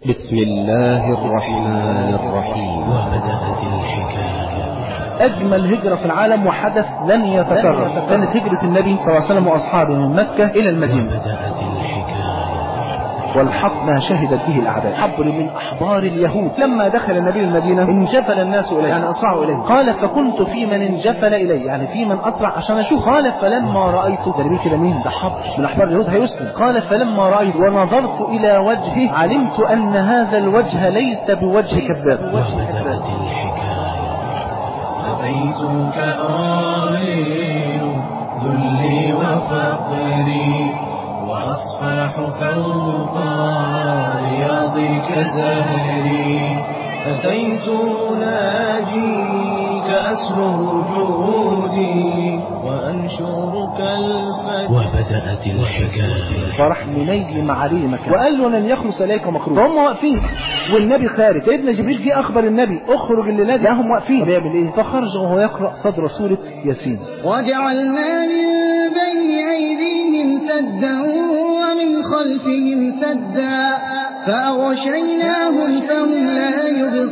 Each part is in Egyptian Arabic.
بسم الله الرحمن الرحيم وبدأت الحكاية أجمل هجرة في العالم وحدث لن يتكرر كانت هجرة النبي صلى الله عليه وسلم وأصحابه من مكة إلى المدينة بدأت الحكاية والحق ما شهدت به الأعداء حبر من أحبار اليهود لما دخل النبي المدينة انجفل الناس إليه يعني أسرعوا إليه قال فكنت في من انجفل إليه يعني في من أسرع عشان أشوف قال فلما رأيت زي كده مين ده حبر من أحبار اليهود هيسلم قال فلما رأيت ونظرت إلى وجهه علمت أن هذا الوجه ليس بوجه كذاب وبدأت الحكاية أتيتك آمين ذلي وفقري وأصفح فوق رياضك زهري أتيت ناجيك أسر جودي وأنشرك الفتح وبدأت الحكاية فراح منيجي معالي مكان وقال له لن يخلص اليك مكروه فهم واقفين والنبي خارج سيدنا جبريل جه اخبر النبي اخرج الليله دي هم واقفين بيعمل ايه فخرج وهو يقرا صدر سوره ياسين وجعلنا من بين أيديهم سدا ومن خلفهم سدا فأغشيناهم فهم لا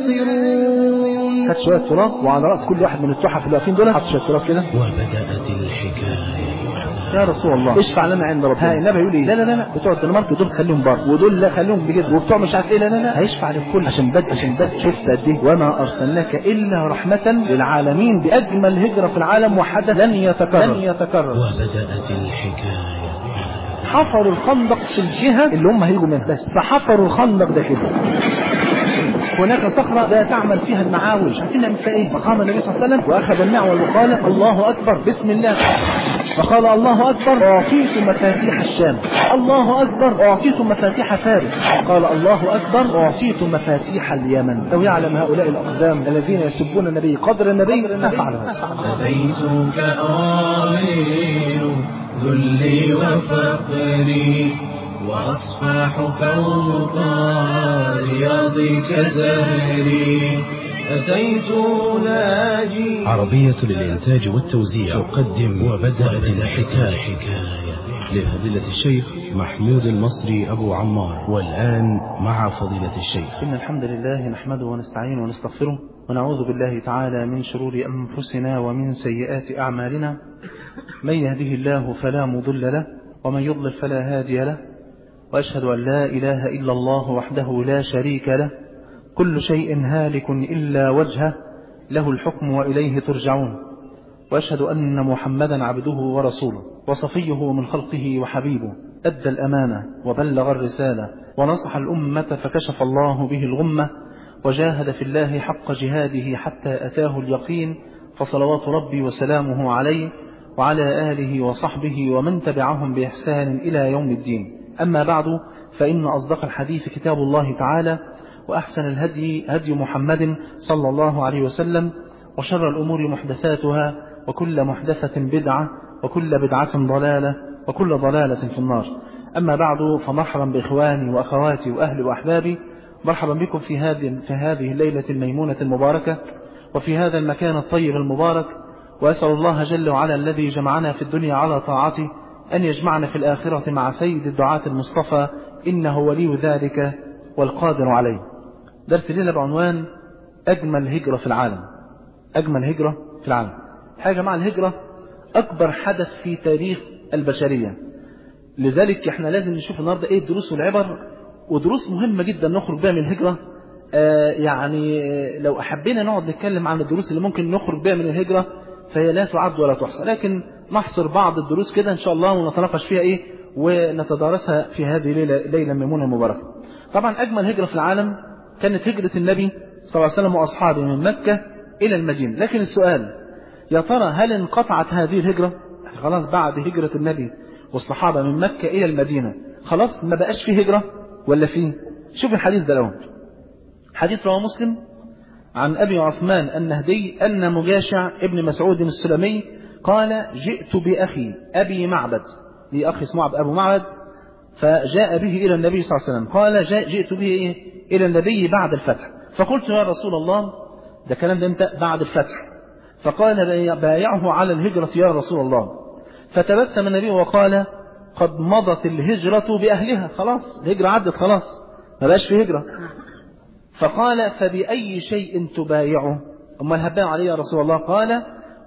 يبصرون خد شويه تراب وعلى راس كل واحد من التحف اللي واقفين دول حط شويه تراب كده وبدأت الحكاية يا رسول الله اشفع لنا عند ربنا ها النبي يقول ايه لا لا لا لا بتوع الدنمارك دول خليهم بره ودول لا خليهم بجد وبتوع مش عارف ايه لا لا لا هيشفع للكل عشان بد عشان بد شفت قد ايه وما ارسلناك الا رحمه للعالمين باجمل هجره في العالم وحدث لن يتكرر لن يتكرر وبدأت الحكاية حفروا الخندق في الجهه اللي هم هيجوا منها بس فحفروا الخندق ده كده هناك صخرة لا تعمل فيها المعاول مش عارفين نعمل فيها ايه فقام النبي صلى الله عليه وسلم واخذ المعول وقال الله اكبر بسم الله فقال الله اكبر اعطيت مفاتيح الشام الله اكبر اعطيت مفاتيح فارس قال الله اكبر اعطيت مفاتيح اليمن لو يعلم هؤلاء الاقدام الذين يسبون النبي قدر النبي ما فعلوا هذا أتيتك آمين ذلي وفقري وأصفح فوق رياضك زهري أتيت ناجي عربية للإنتاج والتوزيع تقدم وبدأت الحكاية لفضيلة الشيخ محمود المصري أبو عمار والآن مع فضيلة الشيخ إن الحمد لله نحمده ونستعينه ونستغفره ونعوذ بالله تعالى من شرور أنفسنا ومن سيئات أعمالنا من يهده الله فلا مضل له ومن يضلل فلا هادي له وأشهد أن لا إله إلا الله وحده لا شريك له كل شيء هالك إلا وجهه له الحكم وإليه ترجعون وأشهد أن محمدا عبده ورسوله وصفيه من خلقه وحبيبه أدى الأمانة وبلغ الرسالة ونصح الأمة فكشف الله به الغمة وجاهد في الله حق جهاده حتى أتاه اليقين فصلوات ربي وسلامه عليه وعلى آله وصحبه ومن تبعهم بإحسان إلى يوم الدين أما بعد فإن أصدق الحديث كتاب الله تعالى وأحسن الهدي هدي محمد صلى الله عليه وسلم وشر الأمور محدثاتها وكل محدثة بدعة وكل بدعة ضلالة وكل ضلالة في النار أما بعد فمرحبا بإخواني وأخواتي وأهلي وأحبابي مرحبا بكم في هذه في هذه الليلة الميمونة المباركة وفي هذا المكان الطيب المبارك وأسأل الله جل وعلا الذي جمعنا في الدنيا على طاعته أن يجمعنا في الآخرة مع سيد الدعاة المصطفى إنه ولي ذلك والقادر عليه درس الليلة بعنوان أجمل هجرة في العالم أجمل هجرة في العالم حاجة مع الهجرة أكبر حدث في تاريخ البشرية لذلك احنا لازم نشوف النهاردة ايه الدروس والعبر ودروس مهمة جدا نخرج بها من الهجرة آه يعني آه، لو أحبينا نقعد نتكلم عن الدروس اللي ممكن نخرج بها من الهجرة فهي لا تعد ولا تحصى لكن نحصر بعض الدروس كده إن شاء الله ونتناقش فيها إيه ونتدارسها في هذه الليلة ليلة ميمونة المباركة طبعا أجمل هجرة في العالم كانت هجرة النبي صلى الله عليه وسلم وأصحابه من مكة إلى المدينة لكن السؤال يا ترى هل انقطعت هذه الهجرة خلاص بعد هجرة النبي والصحابة من مكة إلى المدينة خلاص ما بقاش في هجرة ولا في شوف الحديث ده لهم حديث رواه مسلم عن أبي عثمان النهدي أن مجاشع ابن مسعود السلمي قال جئت بأخي أبي معبد لي أخي اسمه أبو معبد فجاء به إلى النبي صلى الله عليه وسلم قال جاء جئت به إيه؟ إلى النبي بعد الفتح فقلت يا رسول الله ده كلام ده انت بعد الفتح فقال بايعه على الهجرة يا رسول الله فتبسم النبي وقال قد مضت الهجرة بأهلها خلاص الهجرة عدت خلاص ما بقاش في هجرة فقال فبأي شيء تبايعه أما الهباء عليه يا رسول الله قال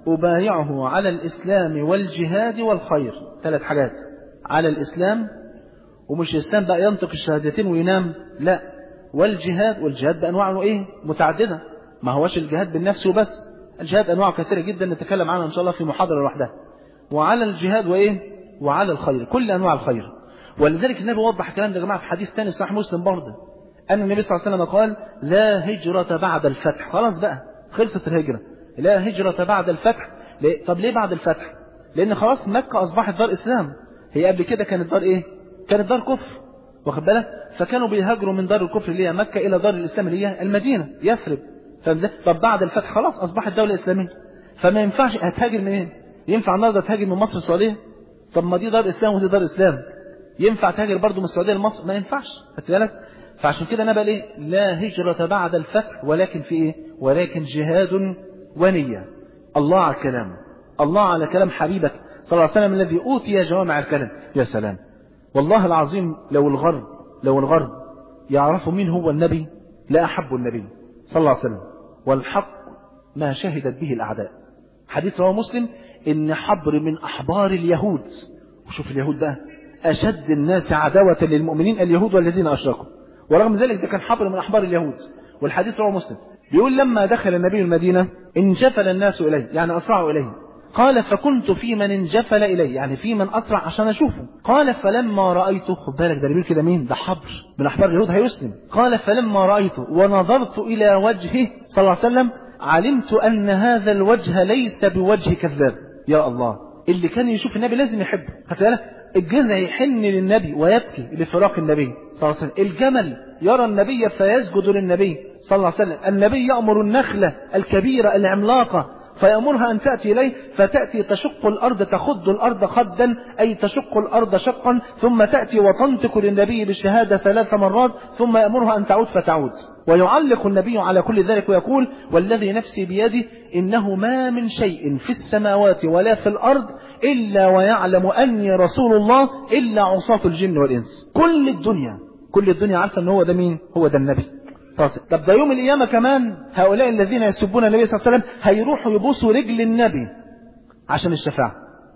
أبايعه على الإسلام والجهاد والخير ثلاث حاجات على الإسلام ومش الإسلام بقى ينطق الشهادتين وينام لا والجهاد والجهاد بأنواعه إيه متعددة ما هوش الجهاد بالنفس وبس الجهاد أنواع كثيرة جدا نتكلم عنها إن شاء الله في محاضرة لوحدها وعلى الجهاد وإيه وعلى الخير كل أنواع الخير ولذلك النبي وضح الكلام ده يا جماعة في حديث ثاني صحيح مسلم برضه أن النبي صلى الله عليه وسلم قال لا هجرة بعد الفتح خلاص بقى خلصت الهجرة لا هجرة بعد الفتح ليه؟ طب ليه بعد الفتح لأن خلاص مكة أصبحت دار إسلام هي قبل كده كانت دار إيه كانت دار كفر واخد بالك فكانوا بيهاجروا من دار الكفر اللي هي مكة إلى دار الإسلام اللي هي المدينة يثرب فاهم ازاي؟ طب بعد الفتح خلاص أصبحت دولة إسلامية فما ينفعش هتهاجر منين ينفع النهارده تهاجر من مصر السعودية طب ما دي دار إسلام ودي دار إسلام ينفع تهاجر برضه من السعودية لمصر ما ينفعش خدت بالك فعشان كده نبقى ايه لا هجرة بعد الفتح ولكن في ايه ولكن جهاد ونية الله على كلامه الله على كلام حبيبك صلى الله عليه وسلم الذي أوتي جوامع الكلام يا سلام والله العظيم لو الغرب لو الغرب يعرفوا مين هو النبي لا أحب النبي صلى الله عليه وسلم والحق ما شهدت به الأعداء حديث رواه مسلم إن حبر من أحبار اليهود وشوف اليهود بقى أشد الناس عداوة للمؤمنين اليهود والذين أشركوا ورغم ذلك ده كان حبر من أحبار اليهود والحديث رواه مسلم بيقول لما دخل النبي المدينة انجفل الناس إليه يعني أسرعوا إليه قال فكنت في من انجفل إليه يعني في من أسرع عشان أشوفه قال فلما رأيته خد بالك ده بيقول كده مين ده حبر من أحبار اليهود هيسلم قال فلما رأيته ونظرت إلى وجهه صلى الله عليه وسلم علمت أن هذا الوجه ليس بوجه كذاب يا الله اللي كان يشوف النبي لازم يحبه خدت بالك الجزع يحن للنبي ويبكي لفراق النبي صلى الله عليه وسلم الجمل يرى النبي فيسجد للنبي صلى الله عليه وسلم النبي يأمر النخلة الكبيرة العملاقة فيأمرها أن تأتي إليه فتأتي تشق الأرض تخد الأرض خدا أي تشق الأرض شقا ثم تأتي وتنطق للنبي بالشهادة ثلاث مرات ثم يأمرها أن تعود فتعود ويعلق النبي على كل ذلك ويقول والذي نفسي بيده إنه ما من شيء في السماوات ولا في الأرض إلا ويعلم أني رسول الله إلا عصاة الجن والإنس كل الدنيا كل الدنيا عارفة أن هو ده مين هو ده النبي طب ده يوم القيامة كمان هؤلاء الذين يسبون النبي صلى الله عليه وسلم هيروحوا يبوسوا رجل النبي عشان الشفاعة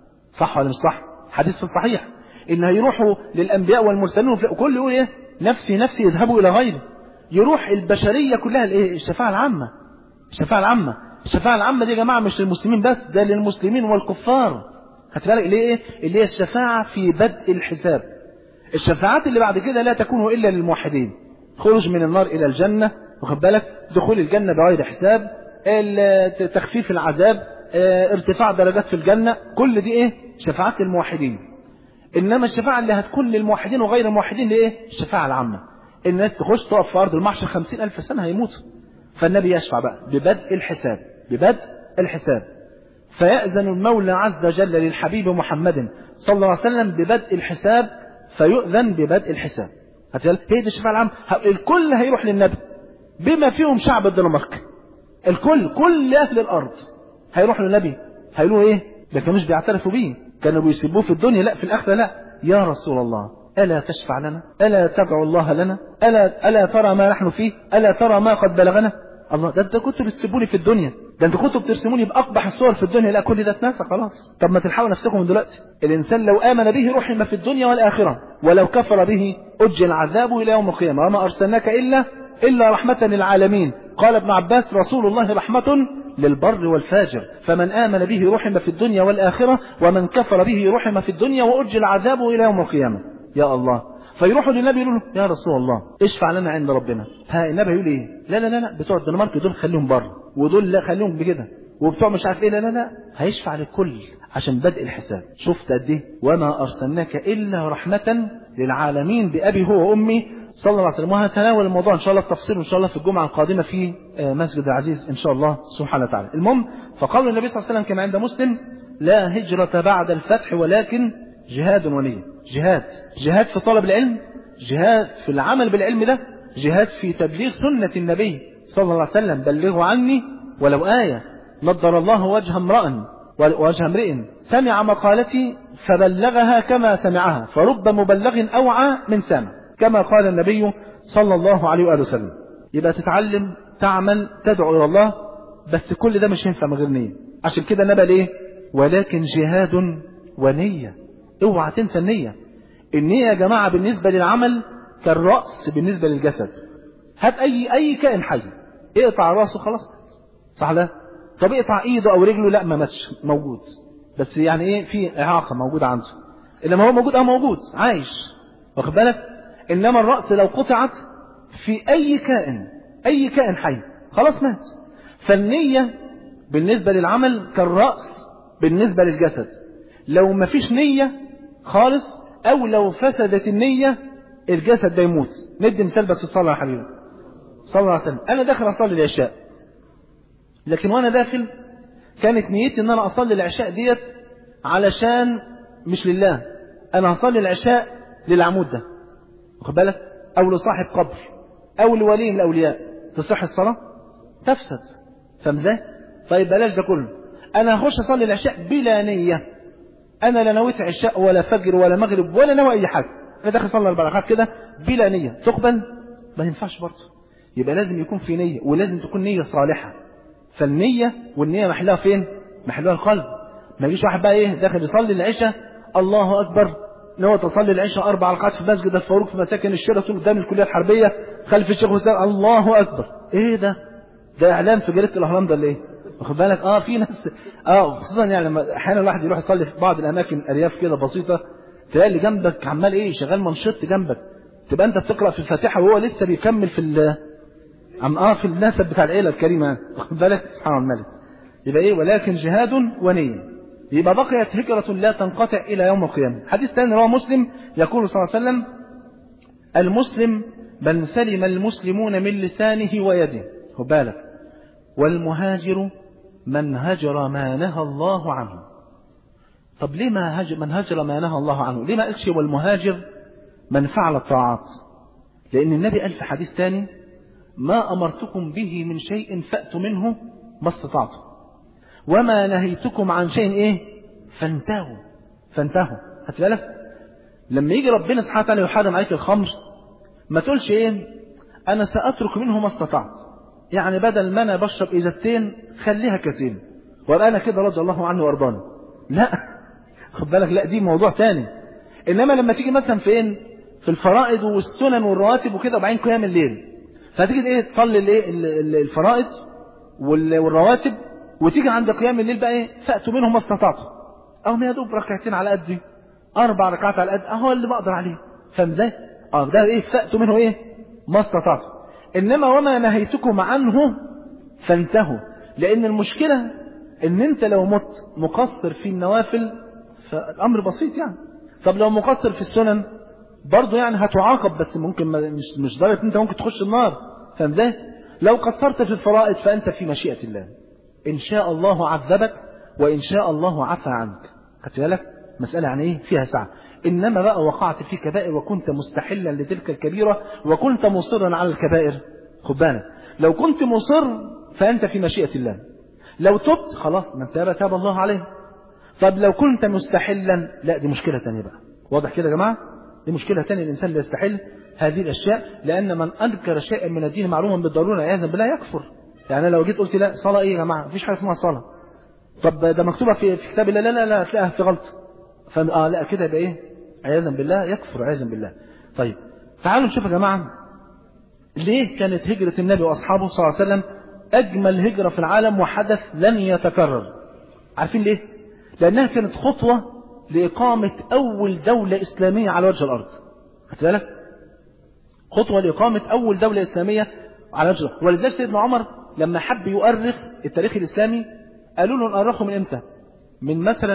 صح ولا مش صح حديث في الصحيح إن هيروحوا للأنبياء والمرسلين وكل يقول إيه نفسي نفسي يذهبوا إلى غيره يروح البشرية كلها الإيه الشفاعة العامة الشفاعة العامة الشفاعة العامة دي يا جماعة مش للمسلمين بس ده للمسلمين والكفار خدت بالك اللي ايه اللي هي الشفاعة في بدء الحساب الشفاعات اللي بعد كده لا تكون إلا للموحدين خروج من النار إلى الجنة واخد بالك دخول الجنة بغير حساب تخفيف العذاب ارتفاع درجات في الجنة كل دي ايه شفاعات للموحدين إنما الشفاعة اللي هتكون للموحدين وغير الموحدين دي ايه الشفاعة العامة الناس تخش تقف في أرض المحشر خمسين ألف سنة هيموتوا فالنبي يشفع بقى ببدء الحساب ببدء الحساب فيأذن المولى عز وجل للحبيب محمد صلى الله عليه وسلم ببدء الحساب فيؤذن ببدء الحساب هي دي الشفاعة العامة الكل هيروح للنبي بما فيهم شعب الدنمارك الكل كل أهل الأرض هيروح للنبي هيقولوا إيه ده كانوش بيعترفوا بيه كانوا بيسيبوه في الدنيا لا في الآخرة لا يا رسول الله ألا تشفع لنا ألا تدعو الله لنا ألا, ألا ترى ما نحن فيه ألا ترى ما قد بلغنا الله ده انت كنتوا بتسيبوني في الدنيا ده انتوا كنتوا بترسموني باقبح الصور في الدنيا لا كل ده اتنسى خلاص طب ما تلحقوا نفسكم من دلوقتي الانسان لو امن به رحم في الدنيا والاخره ولو كفر به اجل عذابه الى يوم القيامه وما ارسلناك الا الا رحمه للعالمين قال ابن عباس رسول الله رحمه للبر والفاجر فمن آمن به رحم في الدنيا والآخرة ومن كفر به رحم في الدنيا وأجل عذابه إلى يوم القيامة يا الله فيروحوا للنبي يقولوا له يا رسول الله اشفع لنا عند ربنا ها النبي يقول ايه لا لا لا لا بتوع الدنمارك دول خليهم بره ودول لا خليهم بكده وبتوع مش عارف ايه لا لا لا هيشفع للكل عشان بدء الحساب شفت قد ايه وما ارسلناك الا رحمه للعالمين بابي هو وامي صلى الله عليه وسلم وهنتناول الموضوع ان شاء الله التفصيل ان شاء الله في الجمعه القادمه في مسجد العزيز ان شاء الله سبحانه وتعالى المهم فقول النبي صلى الله عليه وسلم كما عند مسلم لا هجرة بعد الفتح ولكن جهاد ونية جهاد جهاد في طلب العلم جهاد في العمل بالعلم ده جهاد في تبليغ سنة النبي صلى الله عليه وسلم بلغوا عني ولو آية نضر الله وجه امرأ وجه امرئ سمع مقالتي فبلغها كما سمعها فرب مبلغ أوعى من سامع كما قال النبي صلى الله عليه وآله وسلم يبقى تتعلم تعمل تدعو إلى الله بس كل ده مش ينفع من غير نية عشان كده النبي ليه ولكن جهاد ونية اوعى تنسى النية النية يا جماعة بالنسبة للعمل كالرأس بالنسبة للجسد هات أي أي كائن حي اقطع راسه خلاص صح لا طب اقطع ايده او رجله لا ما ماتش موجود بس يعني ايه في اعاقه موجوده عنده انما هو موجود اه موجود عايش واخد بالك انما الراس لو قطعت في اي كائن اي كائن حي خلاص مات فالنيه بالنسبه للعمل كالراس بالنسبه للجسد لو ما فيش نيه خالص او لو فسدت النيه الجسد ده يموت ندي مثال بس صلى يا حبيبي صلى الله عليه وسلم انا داخل اصلي العشاء لكن وانا داخل كانت نيتي ان انا اصلي العشاء ديت علشان مش لله انا هصلي العشاء للعمود ده واخد بالك او لصاحب قبر او لولي من الاولياء تصح الصلاه تفسد فاهم ازاي طيب بلاش ده كله انا هخش اصلي العشاء بلا نيه انا لا نويت عشاء ولا فجر ولا مغرب ولا نوى اي حاجه انا داخل اصلي اربع ركعات كده بلا نيه تقبل ما ينفعش برضه يبقى لازم يكون في نيه ولازم تكون نيه صالحه فالنية والنية محلها فين محلها القلب ما يجيش واحد بقى ايه داخل يصلي العشاء الله اكبر نوى تصلي العشاء اربع ركعات في مسجد الفاروق في مساكن الشيراتون قدام الكليه الحربيه خلف الشيخ حسين الله اكبر ايه ده ده اعلام في جريده الاهرام ده ايه واخد بالك اه في ناس اه خصوصا يعني لما احيانا الواحد يروح يصلي في بعض الاماكن ارياف كده بسيطه تلاقي اللي جنبك عمال ايه شغال منشط جنبك تبقى انت بتقرا في الفاتحه وهو لسه بيكمل في عم اه في النسب بتاع العيله الكريمه واخد بالك سبحان الملك يبقى ايه ولكن جهاد ونيه يبقى بقيت هجرة لا تنقطع إلى يوم القيامة حديث ثاني رواه مسلم يقول صلى الله عليه وسلم المسلم من سلم المسلمون من لسانه ويده خد بالك والمهاجر من هجر ما نهى الله عنه طب ليه ما هجر من هجر ما نهى الله عنه ليه ما قالش والمهاجر من فعل الطاعات لأن النبي قال في حديث ثاني ما أمرتكم به من شيء فأتوا منه ما استطعتم وما نهيتكم عن شيء إيه فانتهوا فانتهوا هات بالك لما يجي ربنا سبحانه وتعالى يحرم عليك الخمر ما تقولش إيه أنا سأترك منه ما استطعت يعني بدل ما أنا بشرب إزازتين خليها كاسين وأبقى أنا كده رضي الله عنه وأرضاني لا خد بالك لا دي موضوع تاني إنما لما تيجي مثلا فين في الفرائض والسنن والرواتب وكده وبعدين قيام الليل فتيجي ايه تصلي الايه الفرائض والرواتب وتيجي عند قيام الليل بقى ايه فاتوا منهم ما استطعتم اهو ما يدوب ركعتين على قدي اربع ركعات على قد اهو اللي بقدر عليه فاهم ازاي اه ده ايه فاتوا منه ايه ما استطعتم انما وما نهيتكم عنه فانتهوا لان المشكله ان انت لو مت مقصر في النوافل فالامر بسيط يعني طب لو مقصر في السنن برضه يعني هتعاقب بس ممكن ما مش مش درجه انت ممكن تخش النار فاهم ازاي؟ لو قصرت في الفرائض فانت في مشيئه الله. ان شاء الله عذبك وان شاء الله عفى عنك. خدت بالك؟ مساله يعني ايه؟ فيها سعه. انما بقى وقعت في كبائر وكنت مستحلا لتلك الكبيره وكنت مصرا على الكبائر. خد بالك. لو كنت مصر فانت في مشيئه الله. لو تبت خلاص من تاب تاب الله عليه. طب لو كنت مستحلا لا دي مشكله ثانيه بقى. واضح كده يا جماعه؟ دي مشكلة تانية الإنسان لا يستحل هذه الأشياء لأن من أنكر شيئا من الدين معلوما بالضرورة عياذا بالله يكفر يعني لو جيت قلت لا صلاة إيه يا جماعة مفيش حاجة اسمها صلاة طب ده مكتوبة في في كتاب الله لا لا لا هتلاقيها في غلط فم آه لا كده يبقى إيه عياذا بالله يكفر عياذا بالله طيب تعالوا نشوف يا جماعة ليه كانت هجرة النبي وأصحابه صلى الله عليه وسلم أجمل هجرة في العالم وحدث لن يتكرر عارفين ليه لأنها كانت خطوة لإقامة أول دولة إسلامية على وجه الأرض خدت بالك خطوة لإقامة أول دولة إسلامية على وجه الأرض ولذلك سيدنا عمر لما حب يؤرخ التاريخ الإسلامي قالوا له نؤرخه من إمتى من مثلا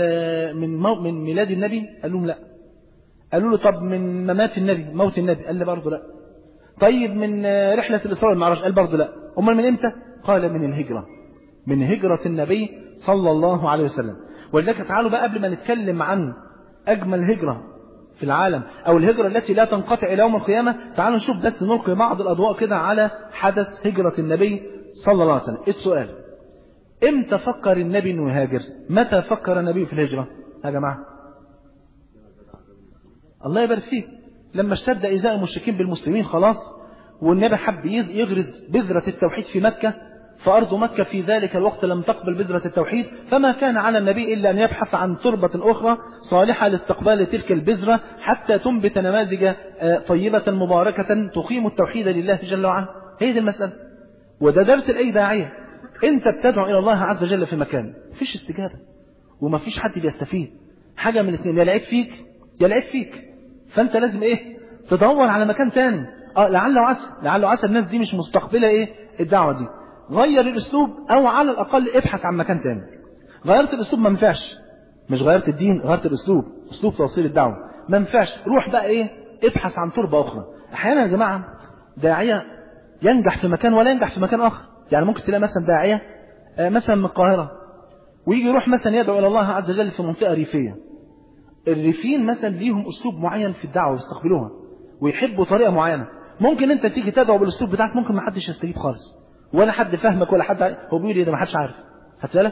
من مو من ميلاد النبي قال لهم لا قالوا له طب من ممات النبي موت النبي قال لي برضه لا طيب من رحلة الإسراء والمعراج قال برضه لا أمال من إمتى قال من الهجرة من هجرة النبي صلى الله عليه وسلم ولذلك تعالوا بقى قبل ما نتكلم عن أجمل هجرة في العالم أو الهجرة التي لا تنقطع إلى يوم القيامة تعالوا نشوف بس نلقي بعض الأضواء كده على حدث هجرة النبي صلى الله عليه وسلم السؤال امتى فكر النبي انه يهاجر متى فكر النبي في الهجرة يا جماعة الله يبارك فيك لما اشتد إيذاء المشركين بالمسلمين خلاص والنبي حب يغرز بذرة التوحيد في مكة فأرض مكة في ذلك الوقت لم تقبل بذرة التوحيد فما كان على النبي إلا أن يبحث عن تربة أخرى صالحة لاستقبال تلك البذرة حتى تنبت نماذج طيبة مباركة تقيم التوحيد لله جل وعلا هي دي المسألة وده درس أي داعية أنت بتدعو إلى الله عز وجل في مكان مفيش استجابة ومفيش حد بيستفيد حاجة من الاثنين يا لعيب فيك يا لعيب فيك فأنت لازم إيه تدور على مكان تاني اه لعل وعسى لعل وعسى الناس دي مش مستقبلة إيه الدعوة دي غير الاسلوب او على الاقل ابحث عن مكان تاني غيرت الاسلوب ما ينفعش مش غيرت الدين غيرت الاسلوب اسلوب توصيل الدعوه ما ينفعش روح بقى ايه ابحث عن تربه اخرى احيانا يا جماعه داعيه ينجح في مكان ولا ينجح في مكان اخر يعني ممكن تلاقي مثلا داعيه آه مثلا من القاهره ويجي يروح مثلا يدعو الى الله عز وجل في منطقه ريفيه الريفيين مثلا ليهم اسلوب معين في الدعوه ويستقبلوها ويحبوا طريقه معينه ممكن انت تيجي تدعو بالاسلوب بتاعك ممكن ما حدش يستجيب خالص ولا حد فاهمك ولا حد هو بيقول ايه ده ما حدش عارف خدت بالك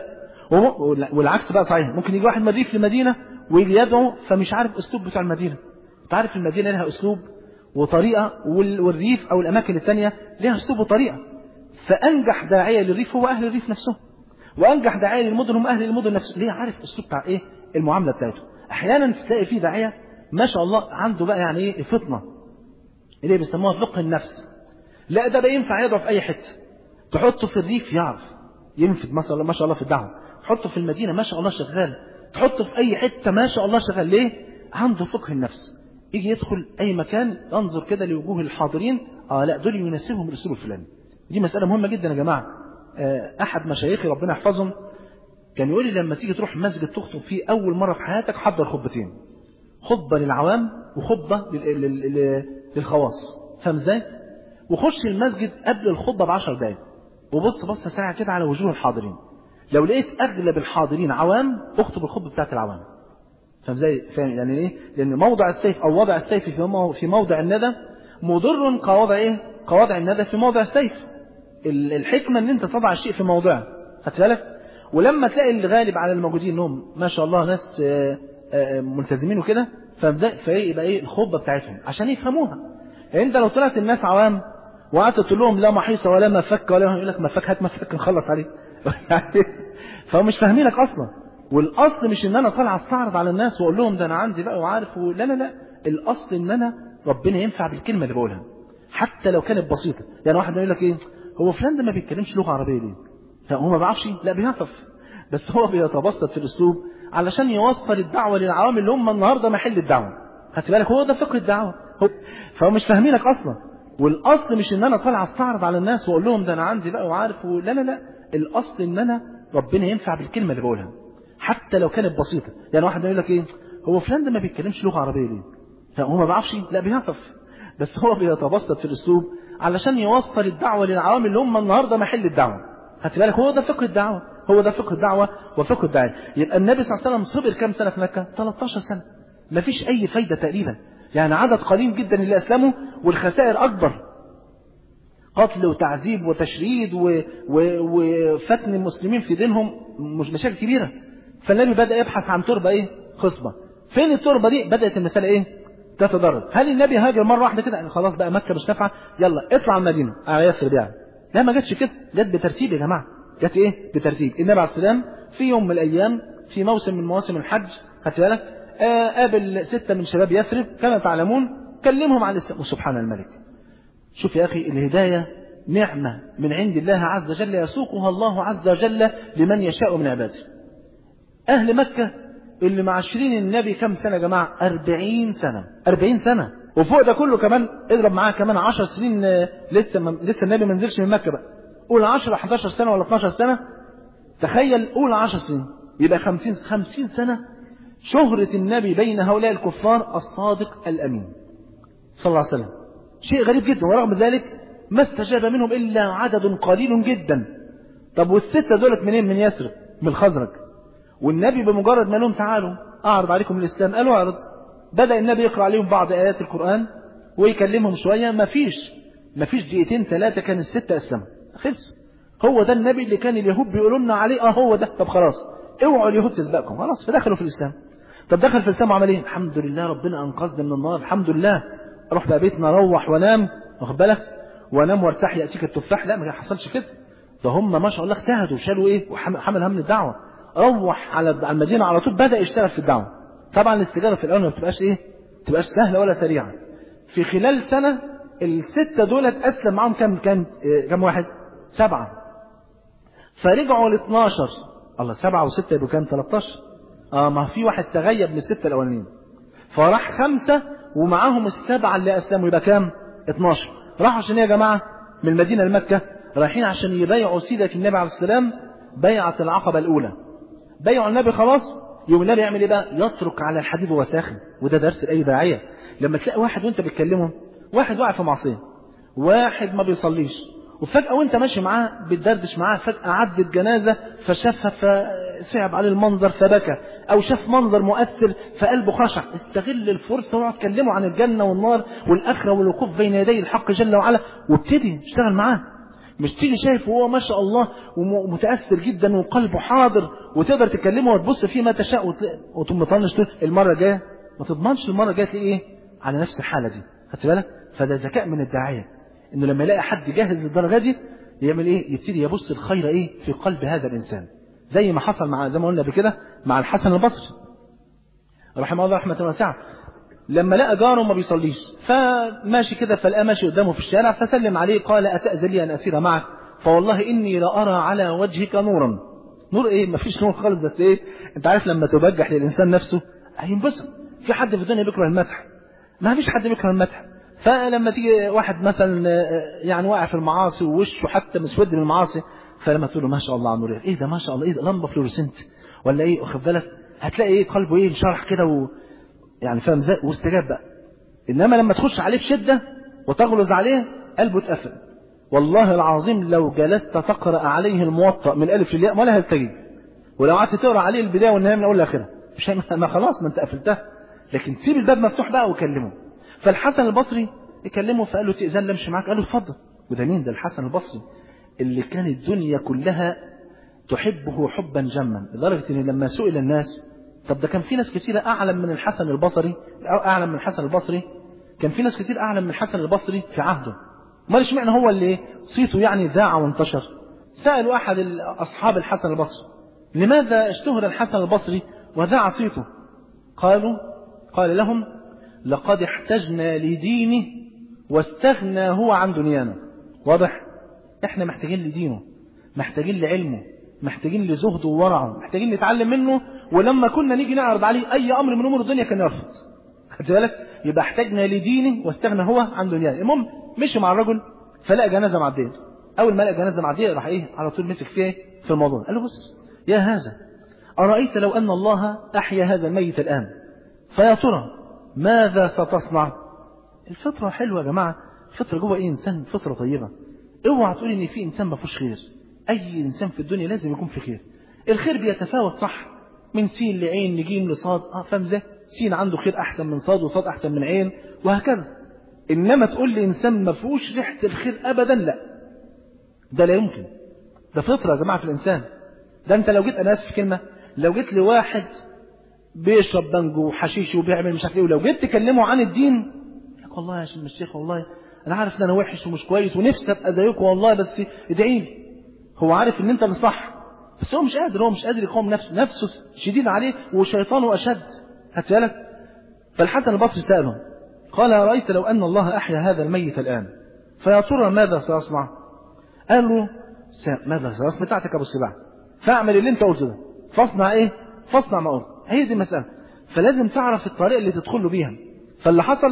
والعكس بقى صحيح ممكن يجي واحد من الريف لمدينه ويجي يدعو فمش عارف اسلوب بتاع المدينه انت عارف المدينه لها اسلوب وطريقه والريف او الاماكن الثانيه لها اسلوب وطريقه فانجح داعيه للريف هو اهل الريف نفسهم وانجح داعيه للمدن هم اهل المدن نفسهم ليه عارف اسلوب بتاع ايه المعامله بتاعته احيانا تلاقي فيه داعيه ما شاء الله عنده بقى يعني ايه فطنه اللي بيسموها فقه النفس لا ده بقى ينفع يدعو في اي حته تحطه في الريف يعرف ينفذ مثلا ما شاء الله في الدعوه تحطه في المدينه ما شاء الله شغال تحطه في اي حته ما شاء الله شغال ليه عنده فقه النفس يجي يدخل اي مكان ينظر كده لوجوه الحاضرين اه لا دول يناسبهم الاسلوب الفلاني دي مساله مهمه جدا يا جماعه آه احد مشايخي ربنا يحفظهم كان يقول لي لما تيجي تروح مسجد تخطب فيه اول مره في حياتك حضر خطبتين خطبه للعوام وخطبه لل... لل... للخواص فاهم ازاي وخش المسجد قبل الخطبه ب 10 دقائق وبص بص ساعة كده على وجوه الحاضرين لو لقيت أغلب الحاضرين عوام اخطب الخطبة بتاعت العوام فاهم ازاي فاهم يعني ايه لأن موضع السيف أو وضع السيف في في موضع الندى مضر كوضع ايه كوضع الندى في موضع السيف الحكمة ان انت تضع الشيء في موضعه خدت بالك ولما تلاقي الغالب على الموجودين انهم ما شاء الله ناس ملتزمين وكده فيبقى ايه الخطبة بتاعتهم عشان يفهموها يعني انت لو طلعت الناس عوام وقعدت تقول لهم لا محيصة ولا مفك ولا يقول لك مفك هات مفك نخلص عليه فهم مش فاهمينك اصلا والاصل مش ان انا طالع استعرض على الناس واقول لهم ده انا عندي بقى وعارف و... لا لا لا الاصل ان انا ربنا ينفع بالكلمه اللي بقولها حتى لو كانت بسيطه يعني واحد يقول لك ايه هو فلان ده ما بيتكلمش لغه عربيه ليه هو ما بيعرفش لا بيعرف بس هو بيتبسط في الاسلوب علشان يوصل الدعوه للعوام اللي هم النهارده محل الدعوه خدت بالك هو ده فقه الدعوه هو فهم مش فاهمينك اصلا والاصل مش ان انا طالع استعرض على الناس واقول لهم ده انا عندي بقى وعارف و... لا لا لا الاصل ان انا ربنا ينفع بالكلمه اللي بقولها حتى لو كانت بسيطه يعني واحد يقول لك ايه هو فلان ده ما بيتكلمش لغه عربيه ليه هو ما بيعرفش لا بيعرف بس هو بيتبسط في الاسلوب علشان يوصل الدعوه للعوام اللي هم النهارده محل الدعوه خدت بالك هو ده فقه الدعوه هو ده فقه الدعوه وفقه الدعاء يبقى النبي صلى الله عليه وسلم صبر كام سنه في مكه 13 سنه ما فيش اي فايده تقريبا يعني عدد قليل جدا اللي اسلموا والخسائر اكبر قتل وتعذيب وتشريد و... و... وفتن المسلمين في دينهم مش مشاكل كبيرة فالنبي بدأ يبحث عن تربة ايه خصبة فين التربة دي بدأت المسألة ايه تتضرر هل النبي هاجر مرة واحدة كده يعني خلاص بقى مكة مش نافعة يلا اطلع المدينة على ياسر يعني لا ما جاتش كده جت بترتيب يا جماعة جت ايه بترتيب النبي عليه السلام في يوم من الايام في موسم من مواسم الحج خدت بالك آه قابل ستة من شباب يثرب كما تعلمون كلمهم عن الاسلام وسبحان الملك شوف يا أخي الهداية نعمة من عند الله عز وجل يسوقها الله عز وجل لمن يشاء من عباده أهل مكة اللي معاشرين النبي كم سنة يا جماعة أربعين سنة أربعين سنة وفوق ده كله كمان اضرب معاه كمان عشر سنين لسه ما لسه النبي ما نزلش من مكة بقى قول 10 11 سنة ولا 12 سنة تخيل قول 10 سنين يبقى 50 50 سنة شهرة النبي بين هؤلاء الكفار الصادق الأمين صلى الله عليه وسلم شيء غريب جدا ورغم ذلك ما استجاب منهم إلا عدد قليل جدا طب والستة دولت منين من يسرب من الخزرج والنبي بمجرد ما لهم تعالوا أعرض عليكم الإسلام قالوا أعرض بدأ النبي يقرأ عليهم بعض آيات القرآن ويكلمهم شوية ما فيش ما فيش دقيقتين ثلاثة كان الستة أسلموا خلص هو ده النبي اللي كان اليهود بيقولوا لنا عليه اه هو ده طب خلاص اوعوا اليهود تسبقكم خلاص فدخلوا في الإسلام طب دخل في الإسلام وعمل ايه الحمد لله ربنا أنقذنا من النار الحمد لله اروح بقى بيتنا اروح وانام واخد بالك وانام وارتاح ياتيك التفاح لا ما حصلش كده ده هم ما شاء الله اجتهدوا وشالوا ايه وحمل هم الدعوه روح على على المدينه على طول بدا يشتغل في الدعوه طبعا الاستجابه في الاول ما بتبقاش ايه ما بتبقاش سهله ولا سريعه في خلال سنه السته دولت اسلم معاهم كم كم إيه كم واحد سبعه فرجعوا ل 12 الله سبعه وسته يبقوا كام 13 اه ما في واحد تغيب من السته الاولانيين فراح خمسه ومعاهم السبعه اللي اسلموا يبقى كام 12 راحوا عشان ايه يا جماعه من المدينه لمكه رايحين عشان يبايعوا سيدة النبي عليه السلام بيعة العقبة الأولى بيعوا النبي خلاص يوم النبي يعمل ايه بقى يترك على الحديد وهو ساخن وده درس لأي داعية لما تلاقي واحد وانت بتكلمه واحد واقع في معصية واحد ما بيصليش وفجأة وانت ماشي معاه بتدردش معاه فجأة عدت جنازة فشافها فصعب عليه المنظر فبكى أو شاف منظر مؤثر فقلبه خشع استغل الفرصة واقعد تكلمه عن الجنة والنار والآخرة والوقوف بين يدي الحق جل وعلا وابتدي اشتغل معاه مش تيجي شايف وهو ما شاء الله ومتأثر جدا وقلبه حاضر وتقدر تكلمه وتبص فيه ما تشاء وتقوم مطنش تقول المرة الجاية ما تضمنش المرة الجاية تلاقيه ايه على نفس الحالة دي خدت بالك فده ذكاء من الداعية انه لما يلاقي حد جاهز للدرجة دي يعمل ايه يبتدي يبص الخير ايه في قلب هذا الانسان زي ما حصل مع زي ما قلنا بكده مع الحسن البصري رحمه الله رحمة واسعة لما لقى جاره ما بيصليش فماشي كده فلقى ماشي قدامه في الشارع فسلم عليه قال أتأذن لي أن أسير معك فوالله إني لأرى على وجهك نورا نور إيه ما فيش نور خالص بس إيه أنت عارف لما تبجح للإنسان نفسه هينبسط في حد في الدنيا بيكره المدح ما فيش حد بيكره المدح فلما تيجي واحد مثلا يعني واقع في المعاصي ووشه حتى مسود من المعاصي فلما تقول له ما شاء الله على نور ايه ده ما شاء الله ايه ده لمبه فلورسنت ولا ايه واخد بالك هتلاقي ايه قلبه ايه انشرح كده و... يعني فاهم ازاي واستجاب بقى انما لما تخش عليه بشده وتغلظ عليه قلبه اتقفل والله العظيم لو جلست تقرا عليه الموطأ من الالف للياء ولا هيستجيب ولو قعدت تقرا عليه البدايه والنهايه من اول لاخرها مش ما خلاص ما انت قفلتها لكن تسيب الباب مفتوح بقى وكلمه فالحسن البصري يكلمه فقال له تأذن امشي معاك قال له اتفضل وده مين ده الحسن البصري اللي كان الدنيا كلها تحبه حبا جما لدرجه ان لما سئل الناس طب ده كان في ناس كثيرة أعلم من الحسن البصري أو أعلم من الحسن البصري كان في ناس كثير أعلم من الحسن البصري في عهده ما اشمعنى هو اللي صيته يعني ذاع وانتشر سألوا أحد أصحاب الحسن البصري لماذا اشتهر الحسن البصري وذاع صيته قالوا قال لهم لقد احتجنا لدينه واستغنى هو عن دنيانا واضح احنا محتاجين لدينه محتاجين لعلمه محتاجين لزهده وورعه محتاجين نتعلم منه ولما كنا نيجي نعرض عليه اي امر من امور الدنيا كان يرفض خدت بالك يبقى احتاجنا لدينه واستغنى هو عن دنياه المهم مشي مع الرجل فلقى جنازه معديه اول ما لقى جنازه معديه راح ايه على طول مسك فيها في الموضوع قال له بص يا هذا ارايت لو ان الله احيا هذا الميت الان فيا ترى ماذا ستصنع الفطره حلوه يا جماعه الفطره جوه ايه انسان فطره طيبه اوعى تقول ان في انسان ما فيهوش خير اي انسان في الدنيا لازم يكون في خير الخير بيتفاوت صح من سين لعين لجيم لصاد اه فاهم ازاي سين عنده خير احسن من صاد وصاد احسن من عين وهكذا انما تقول لي انسان ما فيهوش ريحه الخير ابدا لا ده لا يمكن ده فطره يا جماعه في الانسان ده انت لو جيت انا اسف في كلمه لو جيت لواحد بيشرب بنجو وحشيش وبيعمل مش عارف ايه ولو جيت تكلمه عن الدين لك والله يا شيخ الشيخ والله انا عارف ان انا وحش ومش كويس ونفسي ابقى زيكم والله بس ادعي لي هو عارف ان انت مش صح بس هو مش قادر هو مش قادر يقاوم نفسه نفسه شديد عليه وشيطانه اشد خدت بالك فالحسن البصري ساله قال رايت لو ان الله احيا هذا الميت الان فيا ترى ماذا سيصنع قال له ماذا سيصنع بتاعتك ابو السباع فاعمل اللي انت قلته ده فاصنع ايه فاصنع ما قلت هي دي المساله فلازم تعرف الطريقه اللي تدخل له بيها فاللي حصل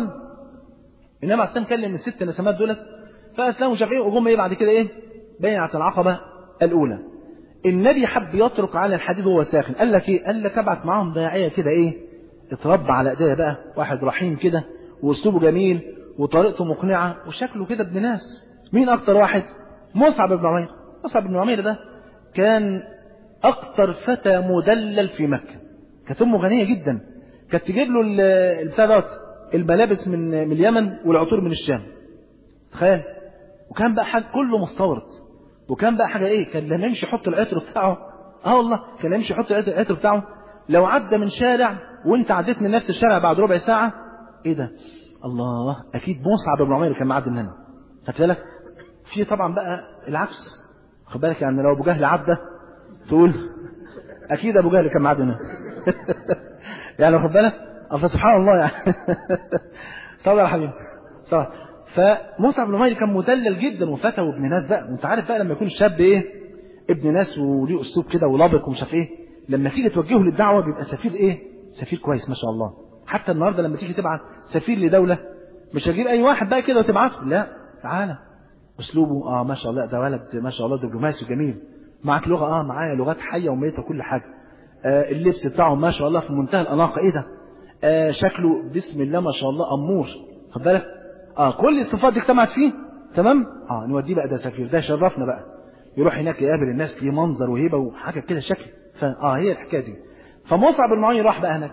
انما عشان كلم الست نسمات دولت فاسلموا شافعيه وجم ايه بعد كده ايه بيعه العقبه الاولى النبي حب يترك على الحديد وهو ساخن قال لك ايه قال لك ابعت معاهم داعيه كده ايه اتربى على ايديا بقى واحد رحيم كده واسلوبه جميل وطريقته مقنعه وشكله كده ابن ناس مين اكتر واحد مصعب بن عمير مصعب بن عمير ده كان اكتر فتى مدلل في مكه كانت امه غنيه جدا كانت تجيب له البتاع دوت الملابس من من اليمن والعطور من الشام تخيل وكان بقى حاجه كله مستورد وكان بقى حاجه ايه كان لما يمشي يحط العطر بتاعه اه والله كان لما يمشي يحط العطر بتاعه لو عدى من شارع وانت عديت من نفس الشارع بعد ربع ساعه ايه ده الله اكيد مصعب بن عمير كان معدي من هنا خدت بالك في طبعا بقى العكس خد بالك يعني لو ابو جهل عدى تقول اكيد ابو جهل كان معدي من هنا يعني خد بالك فسبحان الله يعني طبعا يا حبيبي طبعا فمصعب بن عمير كان مدلل جدا وفتى وابن ناس بقى وانت عارف بقى لما يكون الشاب ايه ابن ناس وليه اسلوب كده ولبق ومش عارف ايه لما تيجي توجهه للدعوه بيبقى سفير ايه سفير كويس ما شاء الله حتى النهارده لما تيجي تبعت سفير لدوله مش هتجيب اي واحد بقى كده وتبعته لا تعالى اسلوبه اه ما شاء الله ده ولد ما شاء الله دبلوماسي جميل معاك لغه اه معايا لغات حيه وميته وكل حاجه آه اللبس بتاعه ما شاء الله في منتهى الاناقه ايه ده آه شكله بسم الله ما شاء الله امور خد بالك اه كل الصفات دي اجتمعت فيه تمام اه نوديه بقى ده سفير ده شرفنا بقى يروح هناك يقابل الناس ليه منظر وهيبه وحاجه كده شكل فاه هي الحكايه دي فمصعب بن معين راح بقى هناك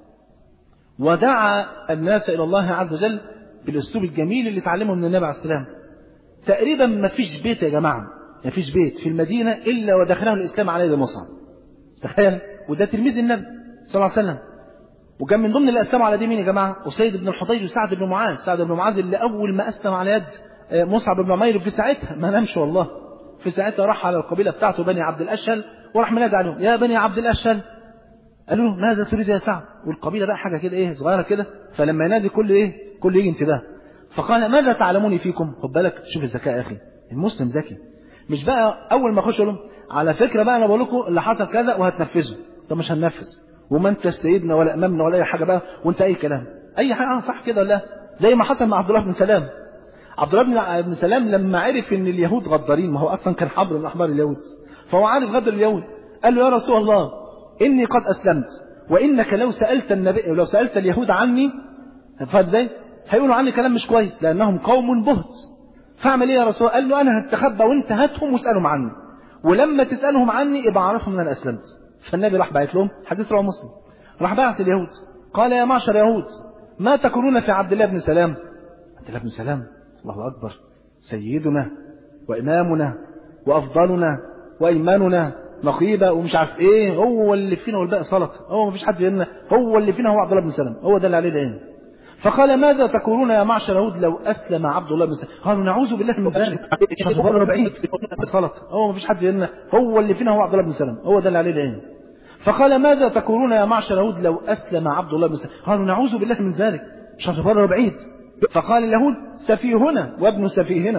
ودعا الناس الى الله عز وجل بالاسلوب الجميل اللي اتعلمه من النبي عليه السلام تقريبا ما فيش بيت يا جماعه ما فيش بيت في المدينه الا ودخله الاسلام على يد مصعب تخيل وده تلميذ النبي صلى الله عليه وسلم وكان من ضمن اللي اسلموا على دي مين يا جماعه اسيد بن الحضير وسعد بن معاذ سعد بن معاذ اللي اول ما اسلم على يد مصعب بن عمير في ساعتها ما نامش والله في ساعتها راح على القبيله بتاعته بني عبد الاشهل وراح منادي عليهم يا بني عبد الاشهل قالوا له ماذا تريد يا سعد والقبيله بقى حاجه كده ايه صغيره كده فلما ينادي كل ايه كل يجي انتباه فقال ماذا تعلموني فيكم خد بالك شوف الذكاء يا اخي المسلم ذكي مش بقى اول ما اخش لهم على فكره بقى انا بقول لكم اللي حصل كذا وهتنفذه طب مش هننفذ وما انت سيدنا ولا امامنا ولا اي حاجه بقى وانت اي كلام اي حاجه صح كده ولا زي ما حصل مع عبد الله بن سلام عبد الله بن سلام لما عرف ان اليهود غدارين ما هو اصلا كان حبر من احبار اليهود فهو عارف غدر اليهود قال له يا رسول الله اني قد اسلمت وانك لو سالت النبي لو سالت اليهود عني فازاي هيقولوا عني كلام مش كويس لانهم قوم بهت فاعمل ايه يا رسول قال له انا هستخبى وانت هاتهم واسالهم عني ولما تسالهم عني يبقى اعرفهم ان انا اسلمت فالنبي راح بعت لهم حديث رواه مسلم راح بعت اليهود قال يا معشر يهود ما تقولون في عبد الله بن سلام عبد الله بن سلام الله اكبر سيدنا وامامنا وافضلنا وايماننا نقيبة ومش عارف ايه هو اللي فينا والباقي سلطه هو مفيش حد فينا هو اللي فينا هو عبد الله بن سلام هو ده اللي عليه العين فقال ماذا تقولون يا معشر يهود لو اسلم عبد الله بن سلام قالوا نعوذ بالله من ذلك بره بعيد سلطه هو مفيش حد فينا هو اللي فينا هو عبد الله بن سلام هو ده اللي عليه العين فقال ماذا تقولون يا معشر يهود لو اسلم عبد الله بن سلام قالوا نعوذ بالله من ذلك شر بره بعيد فقال اليهود سفيهنا وابن سفيهنا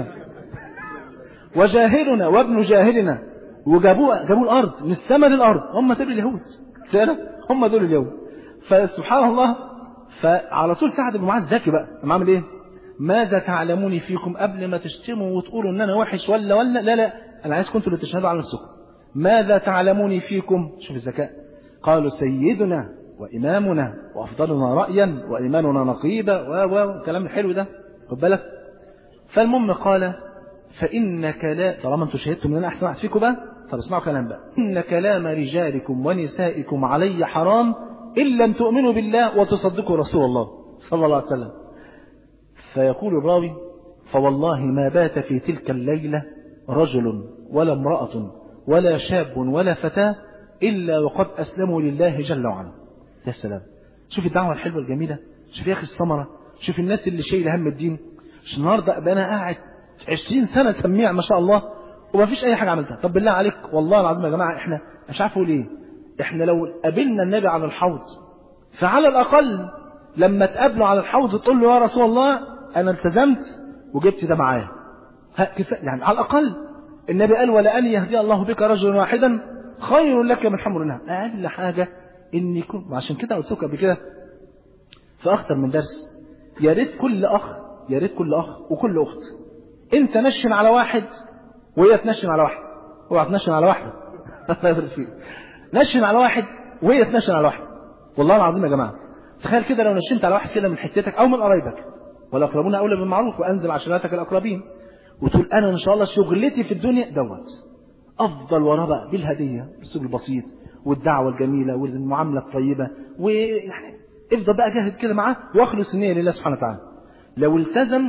وجاهلنا وابن جاهلنا وجابوه جابوا الارض من السماء للارض هم دول اليهود هم دول اليهود فسبحان الله فعلى طول سعد بن معاذ ذكي بقى قام عامل ايه ماذا تعلموني فيكم قبل ما تشتموا وتقولوا ان انا وحش ولا ولا لا لا انا عايزكم انتوا اللي تشهدوا على نفسكم ماذا تعلموني فيكم شوف الذكاء قالوا سيدنا وامامنا وافضلنا رايا وايماننا نقيبه و و الكلام الحلو ده خد بالك فالمهم قال فانك لا طالما انتوا شهدتم ان انا احسن واحد فيكم بقى طب اسمعوا كلام بقى ان كلام رجالكم ونسائكم علي حرام ان لم تؤمنوا بالله وتصدقوا رسول الله صلى الله عليه وسلم فيقول الراوي فوالله ما بات في تلك الليلة رجل ولا امرأة ولا شاب ولا فتاة إلا وقد أسلموا لله جل وعلا يا سلام شوف الدعوة الحلوة الجميلة شوف يا أخي الثمرة شوف الناس اللي شايل هم الدين مش النهاردة أبقى أنا قاعد 20 سنة سميع ما شاء الله وما فيش أي حاجة عملتها طب بالله عليك والله العظيم يا جماعة إحنا مش عارف أقول إيه إحنا لو قابلنا النبي على الحوض فعلى الأقل لما تقابله على الحوض تقول له يا رسول الله أنا التزمت وجبت ده معايا يعني على الأقل النبي قال ولأن يهدي الله بك رجلا واحدا خير لك من حمر النعم أقل حاجة إن يكون عشان كده قلت لك قبل كده في أكثر من درس يا ريت كل أخ يا ريت كل أخ وكل أخت أنت نشن على واحد وهي تنشن على واحد اوعى تنشن على واحدة الله يبارك فيك نشن على واحد وهي تنشن على واحد والله العظيم يا جماعة تخيل كده لو نشنت على واحد كده من حتتك أو من قرايبك والأقربون أولى بالمعروف وأنزل عشراتك الأقربين وتقول أنا إن شاء الله شغلتي في الدنيا دوت أفضل وراه بقى بالهدية بالسوق البسيط والدعوة الجميلة والمعاملة الطيبة ويعني افضل بقى جاهد كده معاه واخلص النية لله سبحانه وتعالى لو التزم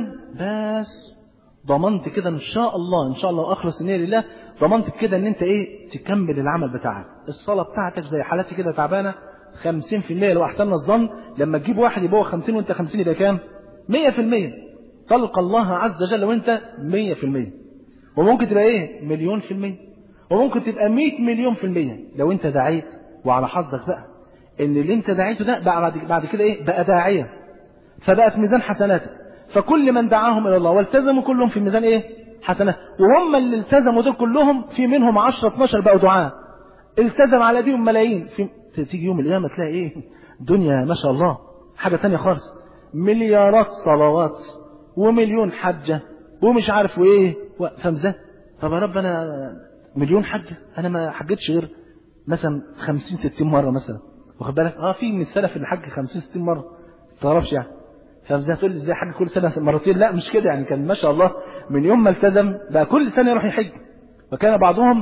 بس ضمنت كده ان شاء الله ان شاء الله اخلص النية لله ضمنت كده ان انت ايه تكمل العمل بتاعك الصلاة بتاعتك زي حالتي كده تعبانة 50% لو احسننا الظن لما تجيب واحد يبقى 50 وانت 50 يبقى كام مية في المية تلقى الله عز وجل وانت مية في المية وممكن تبقى ايه مليون في المية وممكن تبقى مية مليون في المية لو انت دعيت وعلى حظك بقى ان اللي انت دعيته ده بقى بعد, بعد كده ايه بقى داعية فبقى في ميزان حسناتك فكل من دعاهم الى الله والتزموا كلهم في ميزان ايه حسنات وهم اللي التزموا دول كلهم في منهم 10 12 بقوا دعاء التزم على ديهم ملايين في تيجي يوم القيامه تلاقي ايه دنيا ما شاء الله حاجه تانية خالص مليارات صلوات ومليون حجه ومش عارف وايه فاهم ازاي طب يا رب انا مليون حجه انا ما حجتش غير مثلا 50 60 مره مثلا واخد بالك اه في من السلف اللي حج 50 60 مره ما تعرفش يعني فاهم ازاي تقول لي ازاي حج كل سنه مرتين لا مش كده يعني كان ما شاء الله من يوم ما التزم بقى كل سنه يروح يحج وكان بعضهم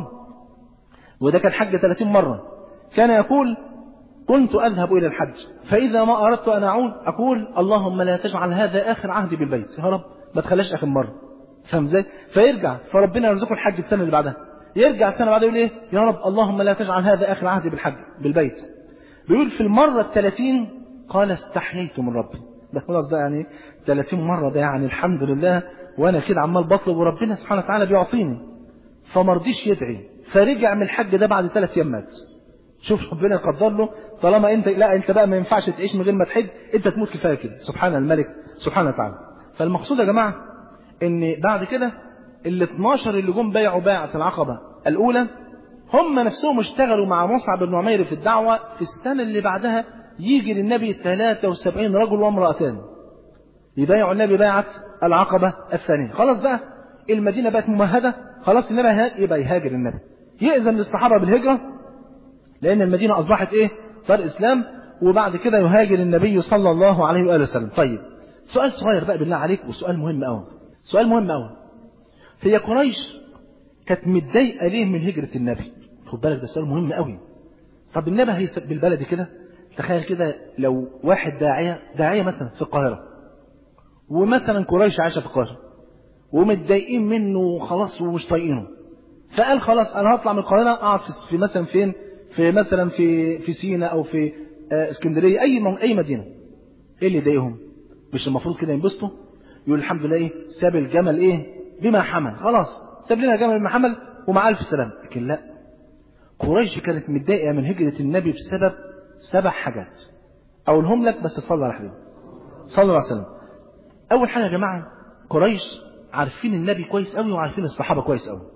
وده كان حج 30 مره كان يقول كنت اذهب الى الحج فاذا ما اردت ان اعود اقول اللهم لا تجعل هذا اخر عهدي بالبيت يا رب ما تخليش اخر مره فاهم ازاي فيرجع فربنا يرزقه الحج السنه اللي بعدها يرجع السنه اللي بعدها يقول ايه يا رب اللهم لا تجعل هذا اخر عهدي بالحج بالبيت بيقول في المره الثلاثين قال استحييت من ربي ده خلاص ده يعني 30 مرة ده يعني الحمد لله وانا كده عمال بطلب وربنا سبحانه وتعالى بيعطيني فما رضيش يدعي فرجع من الحج ده بعد ثلاث ايام مات شوف ربنا يقدر له طالما انت لا انت بقى ما ينفعش تعيش من غير ما تحج انت تموت كفايه كده سبحان الملك سبحانه وتعالى فالمقصود يا جماعه ان بعد كده ال 12 اللي جم بايعوا بايعه العقبه الاولى هم نفسهم اشتغلوا مع مصعب بن عمير في الدعوه في السنه اللي بعدها يجي للنبي 73 رجل وامرأتان يبايعوا النبي بايعة العقبة الثانية خلاص بقى المدينة بقت ممهدة خلاص النبي يبقى يهاجر النبي يأذن للصحابة بالهجرة لأن المدينة أصبحت إيه دار إسلام وبعد كده يهاجر النبي صلى الله عليه وآله وسلم طيب سؤال صغير بقى بالله عليك وسؤال مهم أوي سؤال مهم أوي هي قريش كانت متضايقة ليه من هجرة النبي خد بالك ده سؤال مهم أوي طب النبي هيسب بالبلد كده تخيل كده لو واحد داعية داعية مثلا في القاهرة ومثلا قريش عايشة في القاهرة ومتضايقين منه وخلاص ومش طايقينه فقال خلاص انا هطلع من القاهرة اقعد في مثلا فين في مثلا في في سينا او في اسكندرية اي اي مدينة ايه اللي يضايقهم مش المفروض كده ينبسطوا يقول الحمد لله ايه ساب الجمل ايه بما حمل خلاص ساب لنا الجمل بما حمل ومع الف سلام لكن لا قريش كانت متضايقة من هجرة النبي بسبب سبع حاجات أقولهم لك بس صلى على حبيبي صلى الله عليه وسلم أول حاجة يا جماعة قريش عارفين النبي كويس قوي وعارفين الصحابة كويس قوي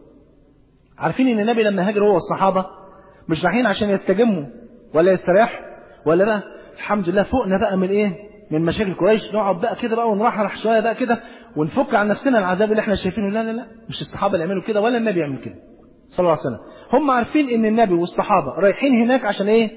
عارفين ان النبي لما هاجر هو والصحابة مش رايحين عشان يستجموا ولا يستريحوا ولا بقى الحمد لله فوقنا بقى من ايه من مشاكل قريش نقعد بقى كده بقى ونرحرح شويه بقى كده ونفك عن نفسنا العذاب اللي احنا شايفينه لا لا لا مش الصحابه اللي يعملوا كده ولا النبي يعمل كده صلى الله عليه وسلم هم عارفين ان النبي والصحابه رايحين هناك عشان ايه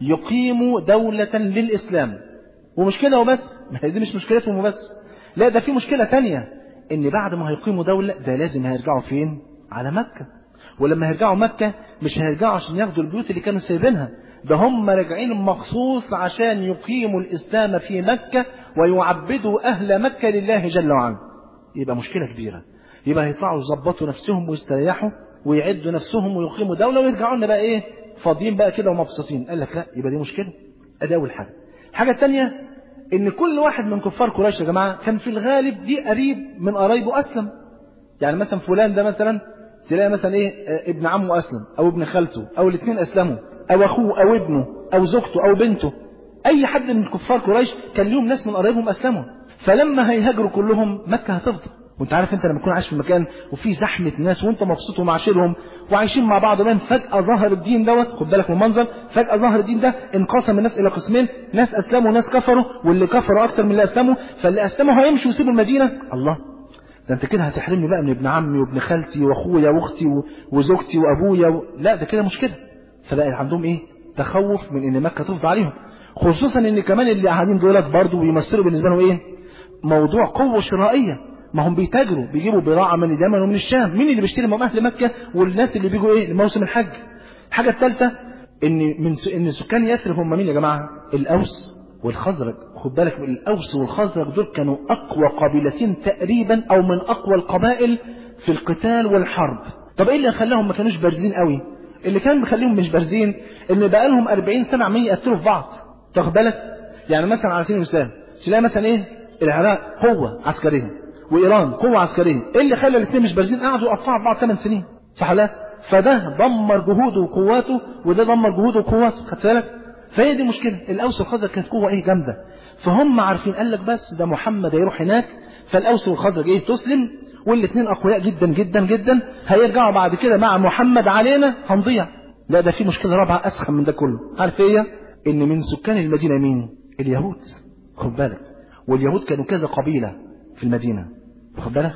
يقيموا دولة للإسلام ومش كده وبس ما هي دي مش مشكلتهم وبس لا ده في مشكلة تانية ان بعد ما هيقيموا دولة ده لازم هيرجعوا فين على مكة ولما هيرجعوا مكة مش هيرجعوا عشان ياخدوا البيوت اللي كانوا سايبينها ده هم راجعين مخصوص عشان يقيموا الإسلام في مكة ويعبدوا أهل مكة لله جل وعلا يبقى مشكلة كبيرة يبقى هيطلعوا يظبطوا نفسهم ويستريحوا ويعدوا نفسهم ويقيموا دولة ويرجعوا لنا بقى ايه فاضيين بقى كده ومبسوطين قال لك لا يبقى دي مشكلة ادي اول حاجة الحاجة الثانية ان كل واحد من كفار قريش يا جماعة كان في الغالب دي قريب من قرايبه اسلم يعني مثلا فلان ده مثلا تلاقي مثلا ايه ابن عمه اسلم او ابن خالته او الاثنين اسلموا او اخوه او ابنه او زوجته او بنته اي حد من كفار قريش كان ليهم ناس من قرايبهم اسلموا فلما هيهاجروا كلهم مكة هتفضل وانت عارف انت لما تكون عايش في مكان وفي زحمة ناس وانت مبسوط ومعاشرهم وعايشين مع بعض بان فجأة ظهر الدين دوت خد بالك من المنظر فجأة ظهر الدين ده انقسم الناس الى قسمين ناس اسلموا وناس كفروا واللي كفروا اكتر من اللي اسلموا فاللي اسلموا هيمشوا ويسيبوا المدينة الله ده انت كده هتحرمني بقى من ابن عمي وابن خالتي واخويا واختي وزوجتي وابويا و... لا ده كده مشكلة فبقى عندهم ايه تخوف من ان مكة تفضى عليهم خصوصا ان كمان اللي قاعدين دولت برضه بيمثلوا بالنسبة لهم ايه موضوع قوة شرائية ما هم بيتاجروا بيجيبوا بضاعة من اليمن ومن الشام مين اللي بيشتري من أهل مكة والناس اللي بيجوا إيه لموسم الحج الحاجة الثالثة إن من س... إن سكان يثرب هم مين يا جماعة الأوس والخزرج خد بالك الأوس والخزرج دول كانوا أقوى قبيلتين تقريبا أو من أقوى القبائل في القتال والحرب طب إيه اللي خلاهم ما كانوش بارزين قوي اللي كان مخليهم مش بارزين إن بقى لهم 40 سنة عمالين يقتلوا في بعض تاخد بالك يعني مثلا على سبيل المثال تلاقي مثلا إيه العراق قوة عسكرية وإيران قوة عسكرية إيه اللي خلى الاثنين مش بارزين قعدوا يقطعوا بعض ثمان سنين صح لا فده دمر جهوده وقواته وده دمر جهوده وقواته خدت بالك فهي دي مشكلة الأوس والخضر كانت قوة إيه جامدة فهم عارفين قال لك بس ده محمد هيروح هناك فالأوس والخضر إيه تسلم والاثنين أقوياء جدا جدا جدا هيرجعوا بعد كده مع محمد علينا هنضيع لا ده في مشكلة رابعة أسخن من ده كله عارف إيه إن من سكان المدينة مين اليهود خد بالك واليهود كانوا كذا قبيلة في المدينة خد بالك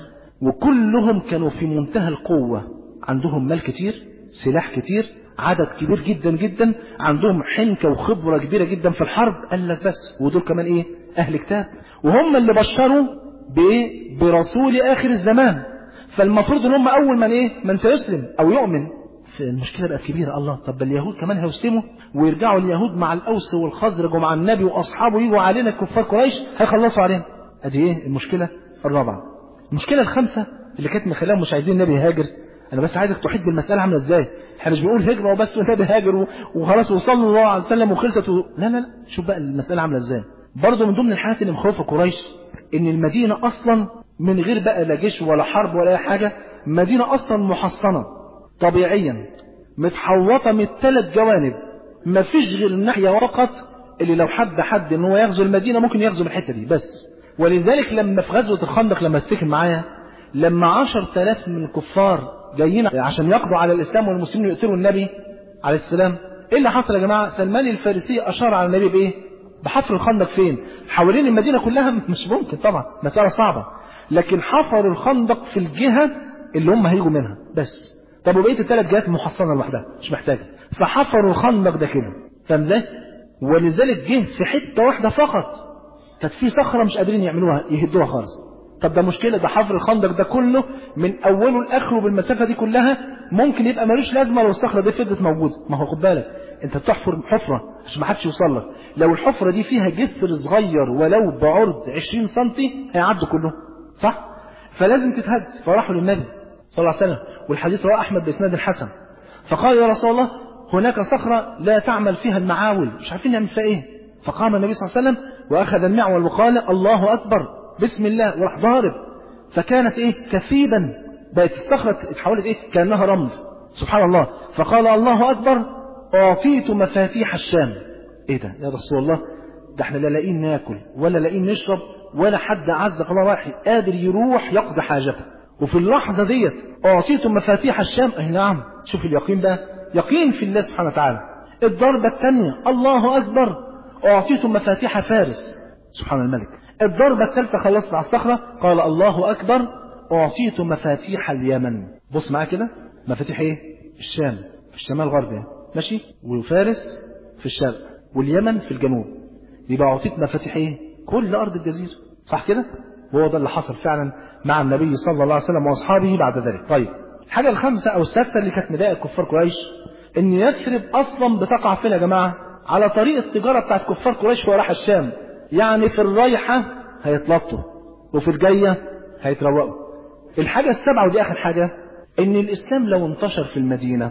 وكلهم كانوا في منتهى القوة عندهم مال كتير سلاح كتير عدد كبير جدا جدا عندهم حنكة وخبرة كبيرة جدا في الحرب قال لك بس ودول كمان ايه اهل كتاب وهم اللي بشروا بايه برسول اخر الزمان فالمفروض ان هم اول من ايه من سيسلم او يؤمن المشكلة بقت كبيرة الله طب اليهود كمان هيسلموا ويرجعوا اليهود مع الأوس والخزرج ومع النبي وأصحابه يجوا علينا كفار قريش هيخلصوا علينا أدي إيه المشكلة الرابعة المشكلة الخامسة اللي كانت مخلاهم مش عايزين النبي يهاجر أنا بس عايزك تحيط بالمسألة عاملة إزاي احنا مش بنقول هجرة وبس والنبي هاجر وخلاص وصلى الله عليه وسلم وخلصت و... لا لا لا شوف بقى المسألة عاملة إزاي برضه من ضمن الحاجات اللي مخوفة قريش إن المدينة أصلا من غير بقى لا جيش ولا حرب ولا أي حاجة مدينة أصلا محصنة طبيعيا متحوطة من ثلاث جوانب ما فيش غير الناحية فقط اللي لو حب حد ان هو يغزو المدينة ممكن يغزو من الحتة دي بس ولذلك لما في غزوة الخندق لما تفتكر معايا لما عشر تلاف من الكفار جايين عشان يقضوا على الإسلام والمسلمين ويقتلوا النبي عليه السلام ايه اللي حصل يا جماعة سلمان الفارسي أشار على النبي بإيه بحفر الخندق فين حوالين المدينة كلها مش ممكن طبعا مسألة صعبة لكن حفروا الخندق في الجهة اللي هم هيجوا منها بس طب وبقيه الثلاث جهات محصنه لوحدها مش محتاجه فحفروا الخندق ده كده فاهم ازاي ولذلك جه في حته واحده فقط كانت في صخره مش قادرين يعملوها يهدوها خالص طب ده مشكله ده حفر الخندق ده كله من اوله لاخره بالمسافه دي كلها ممكن يبقى ملوش لازمه لو الصخره دي فضلت موجوده ما هو خد بالك انت بتحفر حفره عشان ما حدش يوصل لك لو الحفره دي فيها جسر صغير ولو بعرض 20 سم هيعدوا كلهم صح فلازم تتهد فراحوا للنبي صلى الله عليه وسلم والحديث رواه أحمد بإسناد الحسن فقال يا رسول الله هناك صخرة لا تعمل فيها المعاول مش عارفين نعمل فيها إيه فقام النبي صلى الله عليه وسلم وأخذ المعول وقال الله أكبر بسم الله وراح ضارب فكانت إيه كثيبا بقت الصخرة اتحولت إيه كأنها رمل سبحان الله فقال الله أكبر أعطيت مفاتيح الشام إيه ده يا رسول الله ده احنا لا لاقيين ناكل ولا لاقيين نشرب ولا حد عزك الله واحد قادر يروح يقضي حاجته وفي اللحظة ديت أعطيتم مفاتيح الشام أي نعم شوف اليقين ده يقين في الله سبحانه وتعالى الضربة الثانية الله أكبر أعطيتم مفاتيح فارس سبحان الملك الضربة الثالثة خلصت على الصخرة قال الله أكبر أعطيت مفاتيح اليمن بص معايا كده مفاتيح إيه الشام في الشمال غربي ماشي وفارس في الشرق واليمن في الجنوب يبقى أعطيت مفاتيح إيه كل أرض الجزيرة صح كده وهو ده اللي حصل فعلا مع النبي صلى الله عليه وسلم واصحابه بعد ذلك طيب الحاجه الخامسه او السادسه اللي كانت مضايقه كفار قريش ان يثرب اصلا بتقع فين يا جماعه على طريق التجاره بتاعت كفار قريش وراح الشام يعني في الرايحه هيتلطوا وفي الجايه هيتروقوا الحاجه السابعه ودي اخر حاجه ان الاسلام لو انتشر في المدينه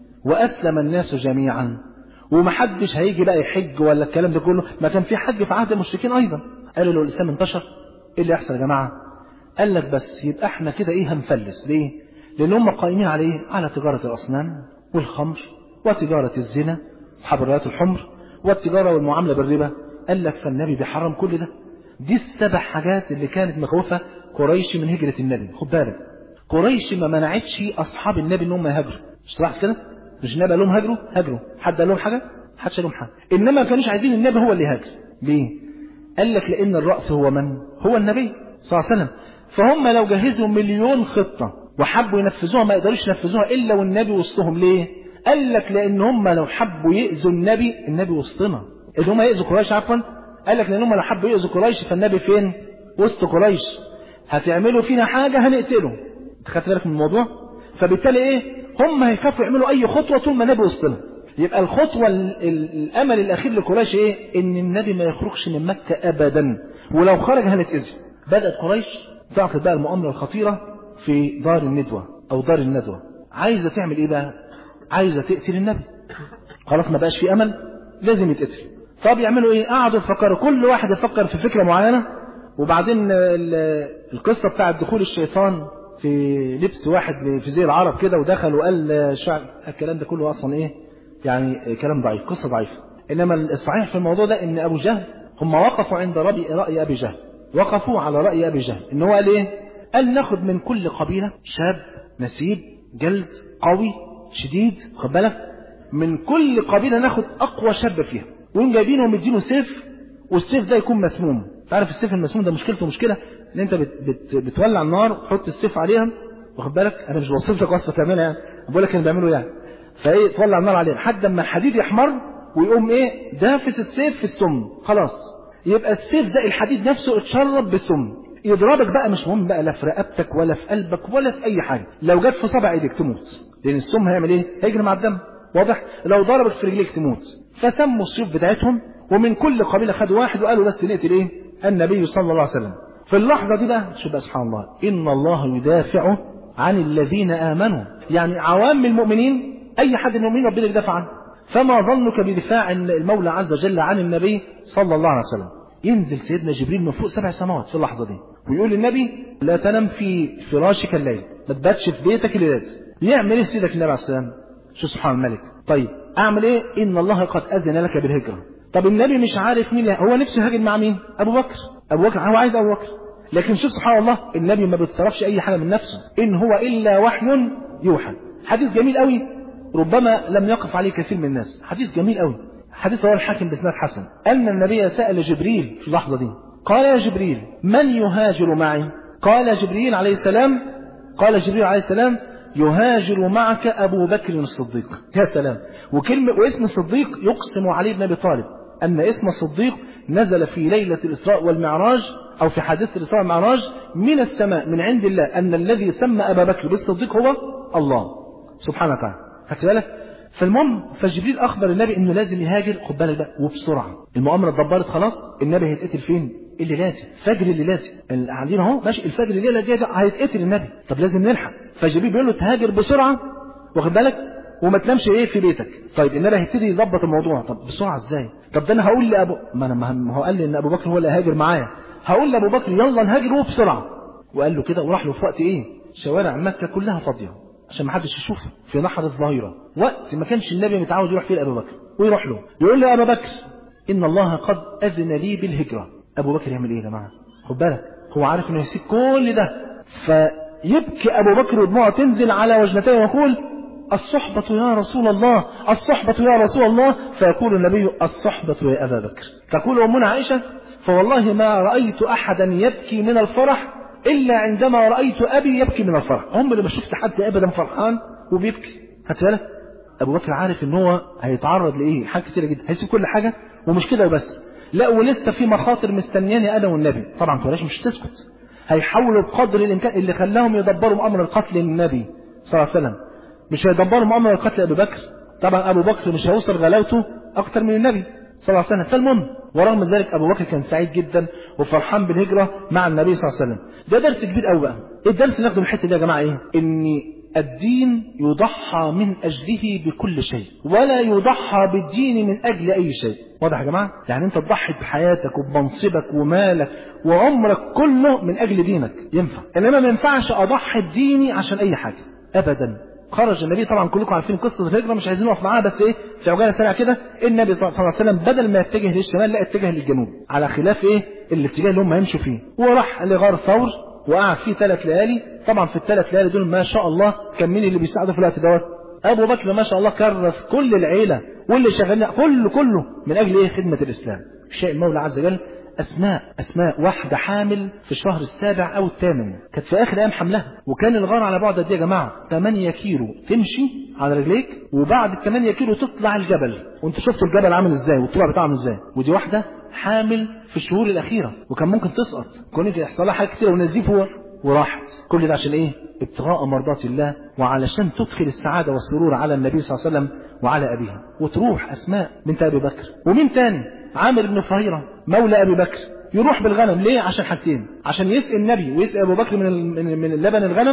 واسلم الناس جميعا ومحدش هيجي بقى يحج ولا الكلام ده كله ما كان في حج في عهد المشركين ايضا قالوا لو الاسلام انتشر ايه اللي يحصل يا جماعه قال لك بس يبقى احنا كده ايه هنفلس ليه لان هم قائمين على ايه على تجاره الاصنام والخمر وتجاره الزنا اصحاب الرايات الحمر والتجاره والمعامله بالربا قال لك فالنبي بيحرم كل ده دي السبع حاجات اللي كانت مخوفه قريش من هجره النبي خد بالك قريش ما منعتش اصحاب النبي ان هم يهاجروا مش تلاحظ كده مش النبي قال لهم هاجروا هاجروا حد قال لهم حاجه حدش قال لهم حاجه انما ما كانوش عايزين النبي هو اللي يهاجر ليه قال لك لان الراس هو من هو النبي صلى الله عليه وسلم فهم لو جهزوا مليون خطة وحبوا ينفذوها ما يقدروش ينفذوها إلا والنبي وسطهم ليه قال لك لأن هم لو حبوا يأذوا النبي النبي وسطنا إن هم يأذوا قريش عفوا قال لك لأن هم لو حبوا يأذوا قريش فالنبي فين وسط قريش هتعملوا فينا حاجة هنقتله خدت بالك من الموضوع فبالتالي إيه هم هيخافوا يعملوا أي خطوة طول ما النبي وسطنا يبقى الخطوة الأمل الأخير لقريش إيه إن النبي ما يخرجش من مكة أبدا ولو خرج هنتأذي بدأت قريش ضعفت بقى المؤامرة الخطيرة في دار الندوة أو دار الندوة عايزة تعمل إيه بقى عايزة تقتل النبي خلاص ما بقاش في أمل لازم يتقتل طب يعملوا إيه قعدوا يفكروا كل واحد يفكر في فكرة معينة وبعدين ال- القصة بتاعت دخول الشيطان في لبس واحد في زي العرب كده ودخل وقال الشعب الكلام ده كله اصلا ايه يعني كلام ضعيف قصة ضعيفة انما الصحيح في الموضوع ده ان ابو جهل هم وقفوا عند رأي, رأي ابي جهل وقفوا على رأي ابي جهل ان هو قال ايه قال ناخد من كل قبيلة شاب نسيب جلد قوي شديد خد بالك من كل قبيلة ناخد اقوى شاب فيها ونقوم جايبينه ومدينه سيف والسيف ده يكون مسموم تعرف السيف المسموم ده مشكلته مشكلة ان انت بت بت بتولع النار وتحط السيف عليها واخد بالك انا مش بوصف لك وصفه تعملها يعني بقول لك اللي بيعملوا يعني فايه تولع النار عليها لحد اما الحديد يحمر ويقوم ايه دافس السيف في السم خلاص يبقى السيف ده الحديد نفسه اتشرب بالسم يضربك بقى مش مهم بقى لا في رقبتك ولا في قلبك ولا في اي حاجه لو جت في صبع ايدك تموت لان السم هيعمل ايه هيجري مع الدم واضح لو ضربك في رجليك تموت فسموا السيوف بتاعتهم ومن كل قبيله خدوا واحد وقالوا بس نقتل ايه النبي صلى الله عليه وسلم في اللحظة دي بقى شوف بقى سبحان الله إن الله يدافع عن الذين آمنوا يعني عوام المؤمنين أي حد من المؤمنين ربنا يدافع عنه فما ظنك بدفاع المولى عز وجل عن النبي صلى الله عليه وسلم ينزل سيدنا جبريل من فوق سبع سماوات في اللحظة دي ويقول للنبي لا تنم في فراشك الليل ما تباتش في بيتك الليلات يعمل ايه سيدك النبي عليه السلام شو سبحان الملك طيب اعمل ايه ان الله قد اذن لك بالهجره طب النبي مش عارف مين هو نفسه يهاجر مع مين ابو بكر ابو بكر هو عايز ابو بكر لكن شوف سبحان الله النبي ما بيتصرفش اي حاجه من نفسه ان هو الا وحي يوحى حديث جميل قوي ربما لم يقف عليه كثير من الناس حديث جميل قوي حديث رواه الحاكم باسناد حسن ان النبي سال جبريل في اللحظه دي قال يا جبريل من يهاجر معي قال جبريل عليه السلام قال جبريل عليه السلام يهاجر معك ابو بكر الصديق يا سلام وكلمه واسم الصديق يقسم علي بن ابي طالب ان اسم الصديق نزل في ليله الاسراء والمعراج أو في حادثة الإسراء والمعراج من السماء من عند الله أن الذي سمى أبا بكر بالصديق هو الله سبحانه وتعالى خدت بالك فالمهم فجبريل أخبر النبي إنه لازم يهاجر خد بالك بقى وبسرعة المؤامرة اتدبرت خلاص النبي هيتقتل فين؟ اللي لازم فجر اللي لازم قاعدين اهو ماشي الفجر الليله الجايه هيتقتل النبي طب لازم نلحق فجبريل بيقول له تهاجر بسرعه واخد بالك وما تنامش ايه في بيتك طيب النبي هيبتدي يظبط الموضوع طب بسرعه ازاي طب ده انا هقول لابو ما انا ما هو قال لي ان ابو بكر هو اللي هاجر معايا هقول لابو بكر يلا نهاجر وبسرعه وقال له كده وراح له في وقت ايه شوارع مكه كلها فاضيه عشان ما حدش يشوفه في نحر الظهيره وقت ما كانش النبي متعود يروح فيه لابو بكر ويروح له يقول له يا ابا بكر ان الله قد اذن لي بالهجره ابو بكر يعمل ايه يا جماعه خد بالك هو عارف انه يسيب كل ده فيبكي ابو بكر ودموعه تنزل على وجنتيه ويقول الصحبة يا رسول الله الصحبة يا رسول الله فيقول النبي الصحبة يا أبا بكر تقول أمنا عائشة فوالله ما رأيت أحدا يبكي من الفرح إلا عندما رأيت أبي يبكي من الفرح هم اللي ما شفت حد أبدا فرحان وبيبكي هات بالك أبو بكر عارف إن هو هيتعرض لإيه حاجة كتيرة جدا هيسيب كل حاجة ومش كده وبس لا ولسه في مخاطر مستنياني أنا والنبي طبعا قريش مش تسكت هيحاولوا بقدر الإمكان اللي خلاهم يدبروا أمر القتل للنبي صلى الله عليه وسلم مش هيدبروا مؤامرة قتل أبي بكر طبعا أبو بكر مش هيوصل غلاوته أكتر من النبي صلى الله عليه وسلم فالمهم ورغم ذلك أبو بكر كان سعيد جدا وفرحان بالهجرة مع النبي صلى الله عليه وسلم ده درس كبير قوي بقى الدرس اللي ناخده من الحتة دي يا جماعة إيه إن الدين يضحى من أجله بكل شيء ولا يضحى بالدين من أجل أي شيء واضح يا جماعة يعني أنت تضحي بحياتك وبمنصبك ومالك وعمرك كله من أجل دينك ينفع إنما ما ينفعش أضحي بديني عشان أي حاجة أبدا خرج النبي طبعا كلكم عارفين قصة الهجرة مش عايزين نقف معاها بس ايه في عجالة سريعة كده النبي صلى الله عليه وسلم بدل ما يتجه للشمال لا اتجه للجنوب على خلاف ايه الاتجاه اللي هم هيمشوا فيه وراح لغار ثور وقعد فيه ثلاث ليالي طبعا في الثلاث ليالي دول ما شاء الله كان مين اللي بيساعده في الوقت دوت ابو بكر ما شاء الله كرف كل العيله واللي شغالين كله كله من اجل ايه خدمه الاسلام شاء المولى عز وجل اسماء اسماء واحده حامل في الشهر السابع او الثامن كانت في اخر ايام حملها وكان الغار على بعد قد يا جماعه 8 كيلو تمشي على رجليك وبعد ال 8 كيلو تطلع الجبل وانت شفتوا الجبل عامل ازاي والطلوع بتاعه عامل ازاي ودي واحده حامل في الشهور الاخيره وكان ممكن تسقط كون يحصل لها حاجات كتير ونزيف هو وراحت كل ده عشان ايه ابتغاء مرضات الله وعلشان تدخل السعاده والسرور على النبي صلى الله عليه وسلم وعلى ابيها وتروح اسماء بنت ابي بكر ومين تاني عامر بن فهيرة مولى أبي بكر يروح بالغنم ليه عشان حاجتين عشان يسقي النبي ويسقي أبو بكر من من من لبن الغنم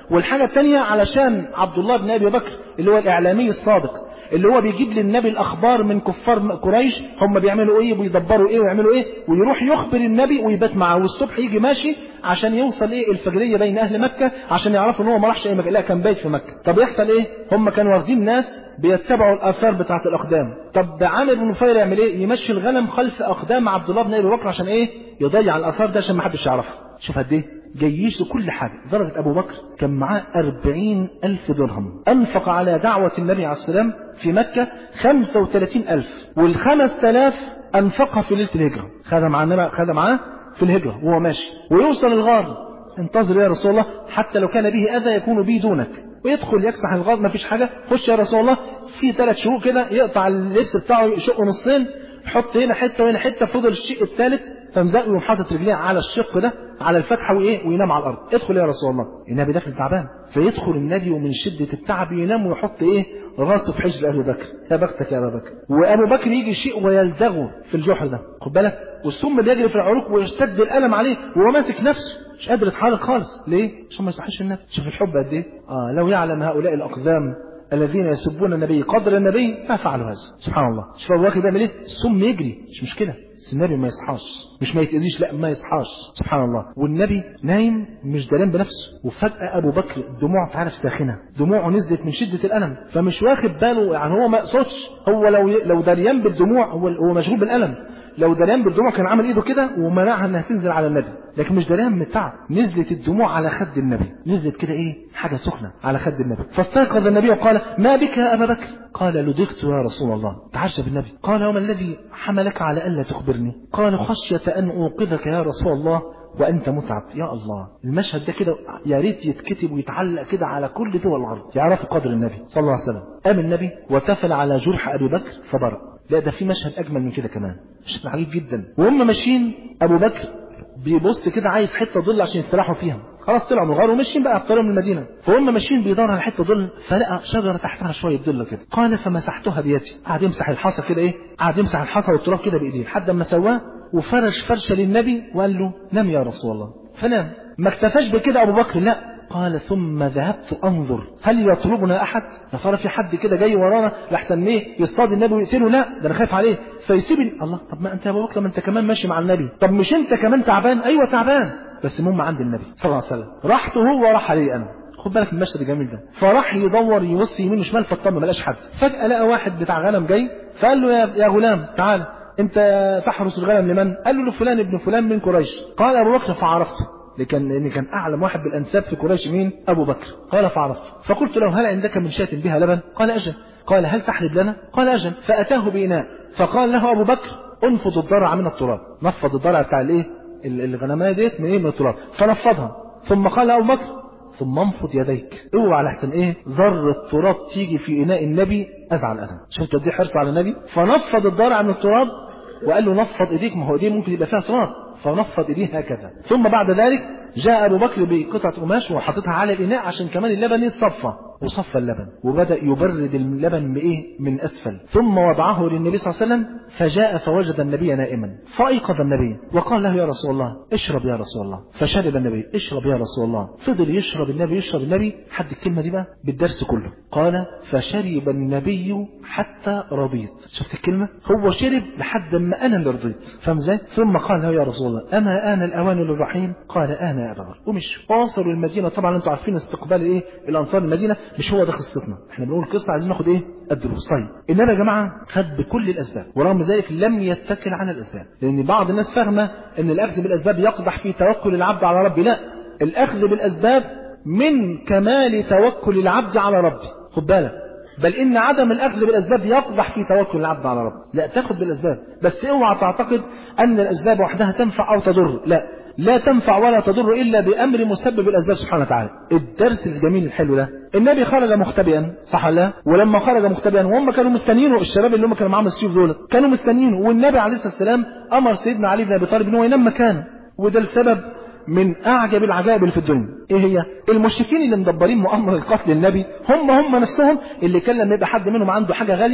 والحاجة الثانية علشان عبد الله بن أبي بكر اللي هو الإعلامي الصادق اللي هو بيجيب للنبي الأخبار من كفار قريش هم بيعملوا إيه ويدبروا إيه ويعملوا إيه ويروح يخبر النبي ويبات معه والصبح يجي ماشي عشان يوصل إيه الفجرية بين أهل مكة عشان يعرفوا إن هو ما راحش أي مكان لا كان بايت في مكة طب يحصل إيه هم كانوا واخدين ناس بيتبعوا الآثار بتاعة الأقدام طب عامر بن نفير يعمل إيه يمشي الغنم خلف أقدام عبد الله بن أبي بكر عشان إيه يضيع الآثار ده عشان ما حدش يعرفها شوف قد إيه جيش كل حاجة درجة أبو بكر كان معاه أربعين ألف درهم أنفق على دعوة النبي عليه السلام في مكة خمسة وثلاثين ألف والخمس تلاف أنفقها في ليلة الهجرة خدها معاه خدها معاه في الهجرة وهو ماشي ويوصل الغار انتظر يا رسول الله حتى لو كان به أذى يكون به دونك ويدخل يكسح الغار ما فيش حاجة خش يا رسول الله في ثلاث شهور كده يقطع اللبس بتاعه يشقه نصين يحط هنا حته وهنا حته فضل الشق الثالث فمزق يقوم حاطط رجليه على الشق ده على الفتحه وايه وينام على الارض ادخل يا رسول الله النبي داخل تعبان فيدخل النبي ومن شده التعب ينام ويحط ايه راسه في حجر ابي بكر يا بختك يا ابا بكر وابو بكر يجي شيء ويلدغه في الجحر ده خد بالك والسم بيجري في العروق ويشتد الالم عليه وهو ماسك نفسه مش قادر يتحرك خالص ليه عشان ما يصحش النبي شوف الحب قد ايه اه لو يعلم هؤلاء الاقدام الذين يسبون النبي قدر النبي ما فعلوا هذا سبحان الله شوف ابو بكر بيعمل ايه السم يجري مش مشكله بس النبي ما يصحاش مش ما يتأذيش لا ما يصحاش سبحان الله والنبي نايم مش دارين بنفسه وفجأة أبو بكر دموعه تعرف ساخنة دموعه نزلت من شدة الألم فمش واخد باله يعني هو ما يقصدش هو لو لو دريان بالدموع هو هو مشغول بالألم لو دريان بالدموع كان عمل ايده كده ومنعها انها تنزل على النبي لكن مش دريان من التعب نزلت الدموع على خد النبي نزلت كده ايه حاجه سخنه على خد النبي فاستيقظ النبي وقال ما بك يا ابا بكر قال لدغت يا رسول الله تعجب النبي قال وما الذي حملك على الا تخبرني قال خشيه ان اوقظك يا رسول الله وانت متعب يا الله المشهد ده كده يا ريت يتكتب ويتعلق كده على كل دول الارض يعرفوا قدر النبي صلى الله عليه وسلم قام النبي وتفل على جرح ابي بكر فبرأ لا ده في مشهد اجمل من كده كمان مشهد عجيب جدا وهم ماشيين ابو بكر بيبص كده عايز حته ظل عشان يستراحوا فيها خلاص طلعوا من الغار وماشيين بقى في طريق من المدينه فهم ماشيين بيدوروا على حته ظل فلقى شجره تحتها شويه ظل كده قال فمسحتها بيدي قعد يمسح الحصى كده ايه قعد يمسح الحصى والتراب كده بايديه لحد ما سواه وفرش فرشه للنبي وقال له نم يا رسول الله فنام ما اكتفاش بكده ابو بكر لا قال ثم ذهبت انظر هل يطلبنا احد يا ترى في حد كده جاي ورانا لحسن ايه يصطاد النبي ويقتله لا ده انا خايف عليه فيسيبني الله طب ما انت يا ابو بكر ما انت كمان ماشي مع النبي طب مش انت كمان تعبان ايوه تعبان بس المهم عند النبي صلى الله عليه وسلم رحت هو راح علي انا خد بالك من المشهد الجميل ده فراح يدور يبص يمين وشمال فاطمن ما لقاش حد فجاه لقى واحد بتاع غنم جاي فقال له يا, يا غلام تعال انت تحرس الغنم لمن قال له لفلان ابن فلان من قريش قال ابو بكر فعرفته لكن لان كان اعلم واحد بالانساب في قريش مين ابو بكر قال فعرفت فقلت له هل عندك من شاة بها لبن قال اجل قال هل تحلب لنا قال اجل فاتاه باناء فقال له ابو بكر انفض الضرع من التراب نفض الضرع بتاع الايه الغنمايه ديت من ايه من التراب فنفضها ثم قال ابو بكر ثم انفض يديك اوعى لحسن ايه ذرة تراب تيجي في اناء النبي ازعل انا شفت قد ايه حرص على النبي فنفض الضرع من التراب وقال له نفض ايديك ما هو ايديه ممكن يبقى فيها تراب فنفض ايديه هكذا ثم بعد ذلك جاء ابو بكر بقطعه قماش وحطتها على الاناء عشان كمان اللبن يتصفى وصفى اللبن وبدا يبرد اللبن بايه من اسفل ثم وضعه للنبي صلى الله عليه وسلم فجاء فوجد النبي نائما فايقظ النبي وقال له يا رسول الله اشرب يا رسول الله فشرب النبي اشرب يا رسول الله فضل يشرب النبي يشرب النبي حد الكلمه دي بقى بالدرس كله قال فشرب النبي حتى رضيت شفت الكلمه هو شرب لحد ما انا اللي رضيت فاهم ازاي ثم قال له يا رسول الله اما ان الاوان للرحيم قال انا يا ابا بكر ومش واصلوا المدينه طبعا انتوا عارفين استقبال ايه الانصار المدينه مش هو ده قصتنا احنا بنقول قصه عايزين ناخد ايه الدروس طيب انما يا جماعه خد بكل الاسباب ورغم ذلك لم يتكل على الاسباب لان بعض الناس فاهمه ان الاخذ بالاسباب يقدح في توكل العبد على ربه لا الاخذ بالاسباب من كمال توكل العبد على ربه خد بالك بل ان عدم الاخذ بالاسباب يقدح في توكل العبد على ربه لا تاخذ بالاسباب بس اوعى تعتقد ان الاسباب وحدها تنفع او تضر لا لا تنفع ولا تضر الا بامر مسبب الاسباب سبحانه وتعالى الدرس الجميل الحلو ده النبي خرج مختبئا صح ولا ولما خرج مختبئا وهم كانوا مستنيينه الشباب اللي هم كانوا معاهم السيوف دول كانوا مستنيينه والنبي عليه الصلاه والسلام امر سيدنا علي بن ابي طالب ان هو ينام مكانه وده السبب من اعجب العجائب اللي في الدنيا ايه هي المشركين اللي مدبرين مؤامره القتل النبي هم هم نفسهم اللي كان لما يبقى حد منهم عنده حاجه غاليه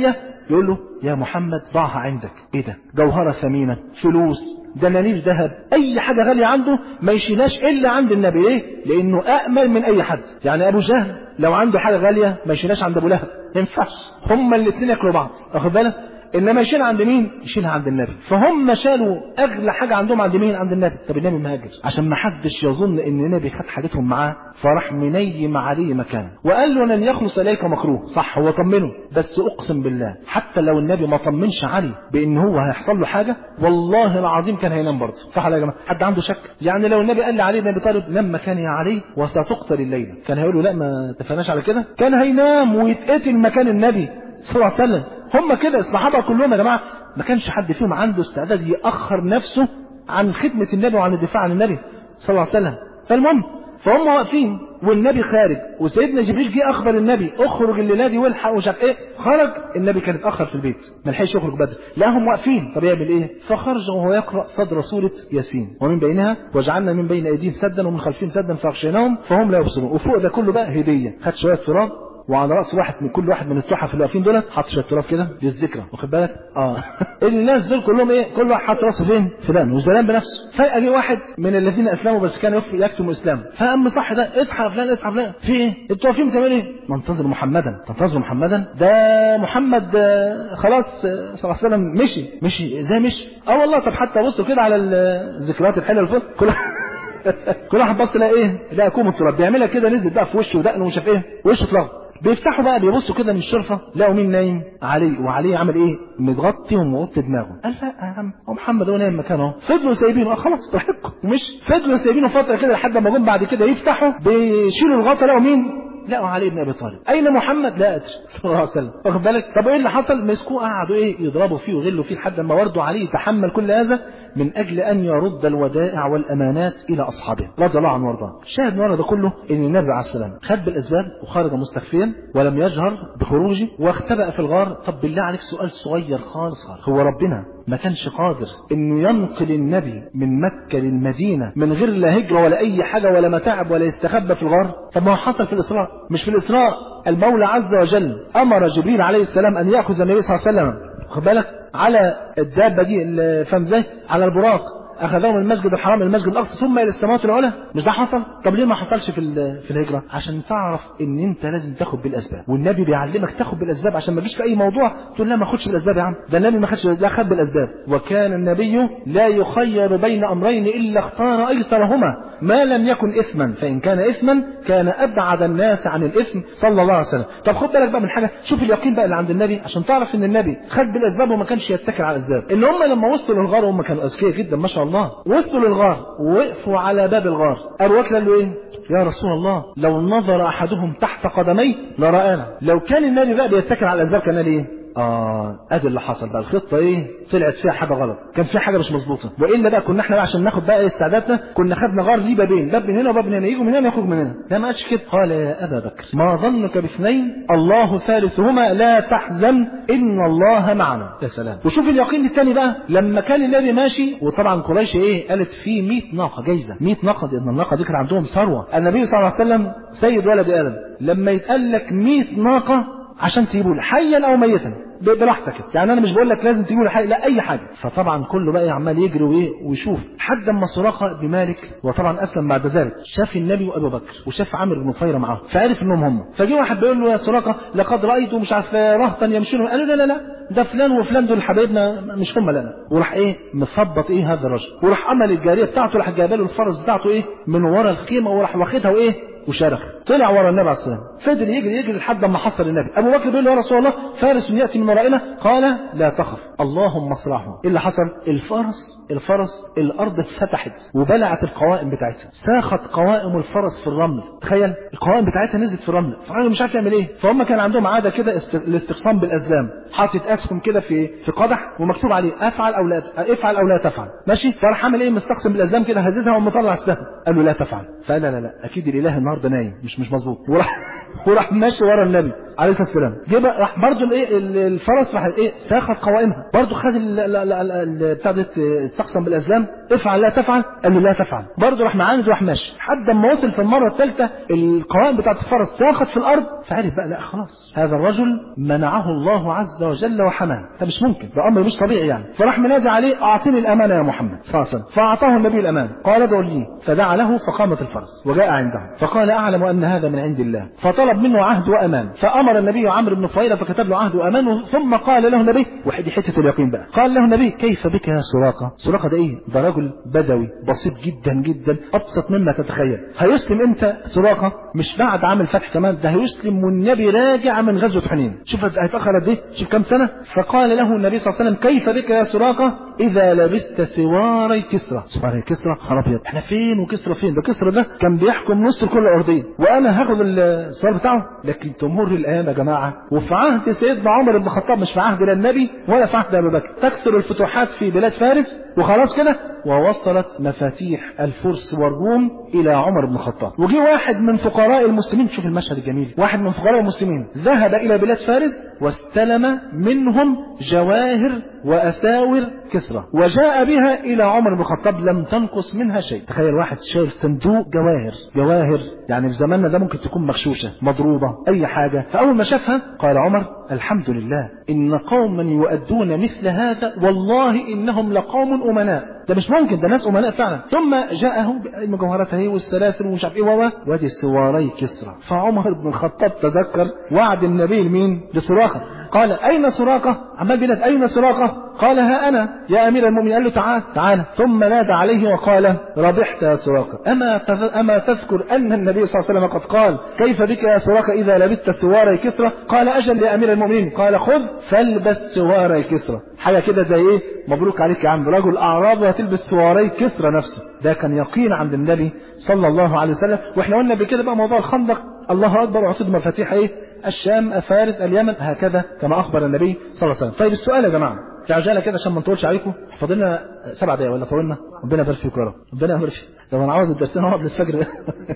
يقول له يا محمد ضعها عندك ايه ده جوهرة ثمينة فلوس دنانير ذهب اي حاجة غالية عنده ما يشيلهاش الا عند النبي ليه لانه امن من اي حد يعني ابو جهل لو عنده حاجة غالية ما يشيلهاش عند ابو لهب ما ينفعش هما الاثنين ياكلوا بعض واخد بالك انما يشيلها عند مين يشيلها عند النبي فهم شالوا اغلى حاجه عندهم عند مين عند النبي طب النبي مهاجر عشان ما حدش يظن ان النبي خد حاجتهم معاه فراح منيم عليه مكانه وقال له لن يخلص اليك مكروه صح هو طمنه بس اقسم بالله حتى لو النبي ما طمنش علي بان هو هيحصل له حاجه والله العظيم كان هينام برضه صح ولا يا جماعه حد عنده شك يعني لو النبي قال لي علي بن ابي طالب نام مكاني يا علي وستقتل الليله كان هيقول له لا ما اتفقناش على كده كان هينام ويتقتل مكان النبي صلى الله عليه وسلم هم كده الصحابة كلهم يا جماعة ما كانش حد فيهم عنده استعداد يأخر نفسه عن خدمة النبي وعن الدفاع عن النبي صلى الله عليه وسلم فالمهم فهم واقفين والنبي خارج وسيدنا جبريل جه اخبر النبي اخرج الليله دي والحق ومش عارف ايه خرج النبي كان اتاخر في البيت ما لحقش يخرج بدري لا هم واقفين طب يعمل ايه فخرج وهو يقرا صدر سوره ياسين ومن بينها وجعلنا من بين ايديهم سدا ومن خلفهم سدا فاغشيناهم فهم لا يبصرون وفوق ده كله بقى هديه خد شويه تراب وعلى راس واحد من كل واحد من التحف اللي واقفين دول حط شويه تراب كده للذكرى واخد بالك اه الناس دول كلهم ايه كل واحد حط راسه فين فلان وزلان بنفسه فجاه جه واحد من الذين اسلموا بس كان يكتم اسلامه فقام صح ده اصحى يا فلان اصحى يا فلان في ايه انتوا واقفين بتعملوا ايه منتظر محمدا تنتظروا محمدا ده محمد آه، خلاص آه، صلى الله عليه وسلم مشي مشي ازاي مشي اه والله طب حتى بصوا كده على الذكريات الحلوه اللي فوق كل كل واحد بص لقى ايه لقى كوم التراب بيعملها كده نزل بقى في وشه ودقنه ومش عارف ايه وشه اتلغى بيفتحوا بقى بيبصوا كده من الشرفة لقوا مين نايم علي وعلي عمل ايه متغطي ومغطي دماغه قال لا يا عم هو محمد هو نايم مكانه فضلوا سايبينه اه خلاص براحتكم مش فضلوا سايبينه فترة كده لحد ما جم بعد كده يفتحوا بيشيلوا الغطا لقوا مين لقوا علي بن ابي طالب اين محمد لا ادري صلى الله عليه وسلم واخد بالك طب ايه اللي حصل مسكوه قعدوا ايه يضربوا فيه ويغلوا فيه لحد ما برضه علي يتحمل كل هذا من اجل ان يرد الودائع والامانات الى اصحابه رضي الله عنه وارضاه شاهد من ورا ده كله ان النبي عليه السلام خد بالاسباب وخرج مستخفيا ولم يجهر بخروجه واختبأ في الغار طب بالله عليك سؤال صغير خالص خالص هو ربنا ما كانش قادر انه ينقل النبي من مكة للمدينة من غير لا هجرة ولا اي حاجة ولا متاعب ولا يستخبى في الغار طب ما هو حصل في الاسراء مش في الاسراء المولى عز وجل امر جبريل عليه السلام ان ياخذ النبي صلى الله عليه وسلم خد بالك على الدابة دي اللي فاهم ازاي على البراق اخذهم من المسجد الحرام الى المسجد الاقصى ثم الى السماوات العلى مش ده حصل طب ليه ما حصلش في ال- في الهجره عشان تعرف ان انت لازم تاخد بالاسباب والنبي بيعلمك تاخد بالاسباب عشان ما تجيش في اي موضوع تقول لا ما اخدش بالاسباب يا عم ده النبي ما خدش لا خد بالاسباب وكان النبي لا يخير بين امرين الا اختار ايسرهما ما لم يكن اثما فان كان اثما كان ابعد الناس عن الاثم صلى الله عليه وسلم طب خد بالك بقى من حاجه شوف اليقين بقى اللي عند النبي عشان تعرف ان النبي خد بالاسباب وما كانش يتكل على الاسباب ان هم لما وصلوا للغار هم كانوا اذكياء جدا ما شاء الله وصلوا للغار ووقفوا على باب الغار ابو بكر قال له ايه يا رسول الله لو نظر احدهم تحت قدميه لرآنا لو كان النبي بقى بيتكل على الاسباب كان قال ايه اه ادي اللي حصل بقى الخطه ايه طلعت فيها حاجه غلط كان فيها حاجه مش مظبوطه والا بقى كنا احنا بقى عشان ناخد بقى استعدادنا كنا خدنا غار ليه بابين باب من هنا وباب من هنا يجوا من هنا يخرج من هنا لا ما قالش كده قال يا ابا بكر ما ظنك باثنين الله ثالثهما لا تحزن ان الله معنا يا سلام وشوف اليقين الثاني بقى لما كان النبي ماشي وطبعا قريش ايه قالت في 100 ناقه جايزه 100 ناقه لان الناقه دي كان عندهم ثروه النبي صلى الله عليه وسلم سيد ولد ادم لما يتقال لك 100 ناقه عشان تجيبوا لي حيا او ميتا ب- براحتك يعني انا مش بقول لك لازم تجيبوا لي حي لا اي حاجه فطبعا كله بقى عمال يجري وايه ويشوف حد اما سراقه بمالك وطبعا اسلم بعد ذلك شاف النبي وابو بكر وشاف عامر بن نفيره معاهم فعرف انهم هم فجه واحد بيقول له يا سراقه لقد رايت مش عارف رهطا يمشون قال له لا لا لا ده فلان وفلان دول حبايبنا مش هم لا وراح ايه مثبط ايه هذا الرجل وراح عمل الجاريه بتاعته راح جايبه له الفرس بتاعته ايه من ورا الخيمه وراح واخدها وايه وشرخ طلع ورا النبي عليه الصلاه والسلام فضل يجري يجري لحد ما حصل النبي ابو بكر بيقول له يا رسول الله فارس ياتي من ورائنا قال لا تخف اللهم اصلحه ايه اللي حصل الفرس الفرس الارض اتفتحت وبلعت القوائم بتاعتها ساخت قوائم الفرس في الرمل تخيل القوائم بتاعتها نزلت في الرمل فالراجل مش عارف يعمل ايه فهم كان عندهم عاده كده است... الاستقسام بالازلام حاطط اسهم كده في في قدح ومكتوب عليه افعل او لا افعل او لا تفعل ماشي فراح عامل ايه مستقسم بالازلام كده هززها ومطلع السهم قال له لا تفعل فقال لا لا لا اكيد الاله النهارده نايم مش مش مظبوط وراح وراح ماشي ورا النبي عليه الصلاه والسلام جه بقى راح برضه الايه ال- الفرس راح ايه ساخت قوائمها برضه خد ال- ال- ال- ال- ال- بتاع ديت استقسم بالازلام افعل لا تفعل قال له لا تفعل برضه راح معاند وراح ماشي لحد ما وصل في المره الثالثه القوائم بتاعت الفرس ساخت في الارض فعرف بقى لا خلاص هذا الرجل منعه الله عز وجل وحماه ده مش ممكن ده امر مش طبيعي يعني فراح منادي عليه اعطني الامانه يا محمد صلى الله عليه وسلم فاعطاه النبي الامانه قال ادعو لي فدعا له فقامت الفرس وجاء عنده فقال اعلم ان هذا من عند الله فطلب منه عهد وامان فامر النبي عمرو بن فهيره فكتب له عهد وامان ثم قال له النبي وحدي حته اليقين بقى قال له النبي كيف بك يا سراقه سراقه ده ايه ده رجل بدوي بسيط جدا جدا ابسط مما تتخيل هيسلم امتى سراقه مش بعد عام الفتح كمان ده هيسلم والنبي راجع من غزوه حنين شوف هيتاخر قد ايه شوف كام سنه فقال له النبي صلى الله عليه وسلم كيف بك يا سراقه اذا لبست سواري كسرى سواري كسرى خراب ابيض احنا فين وكسرى فين ده كسرى ده كان بيحكم نص الكره الارضيه وانا هاخد السؤال بتاعه لكن تمر الايام يا جماعه وفي عهد سيدنا عمر بن الخطاب مش في عهد لا النبي ولا في عهد ابي بكر تكثر الفتوحات في بلاد فارس وخلاص كده ووصلت مفاتيح الفرس والروم الى عمر بن الخطاب وجي واحد من فقراء المسلمين شوف المشهد الجميل واحد من فقراء المسلمين ذهب الى بلاد فارس واستلم منهم جواهر واساور كسرى وجاء بها الى عمر بن الخطاب لم تنقص منها شيء تخيل واحد شايل صندوق جواهر جواهر يعني في زماننا ده ممكن تكون مغشوشه مضروبه اي حاجه فاول ما شافها قال عمر الحمد لله ان قوما يؤدون مثل هذا والله انهم لقوم امناء ده مش ممكن ده ناس امناء فعلا ثم جاءه المجوهرات اهي والسلاسل ومش عارف ايه و وادي سواري كسرى فعمر بن الخطاب تذكر وعد النبي لمين لسراقه قال اين سراقه عمال بيناد اين سراقه قال ها انا يا امير المؤمنين قال له تعال تعال ثم نادى عليه وقال ربحت يا سراقه اما تذ- اما تذكر ان النبي صلى الله عليه وسلم قد قال كيف بك يا سراقه اذا لبست سواري كسرى قال اجل يا امير المؤمنين قال خذ فالبس سواري كسرى حاجه كده زي ايه مبروك عليك يا عم رجل اعراب وهتلبس سواري كسرى نفسه ده كان يقين عند النبي صلى الله عليه وسلم واحنا قلنا بكده بقى موضوع الخندق الله اكبر وعطيت مفاتيح ايه الشام فارس اليمن هكذا كما اخبر النبي صلى الله عليه وسلم طيب السؤال يا جماعه في عجاله كده عشان ما نطولش عليكم فاضلنا سبع دقايق ولا طولنا ربنا يبارك فيكم يا رب ربنا يبارك فيك لو انا عاوز الدرسين اقعد للفجر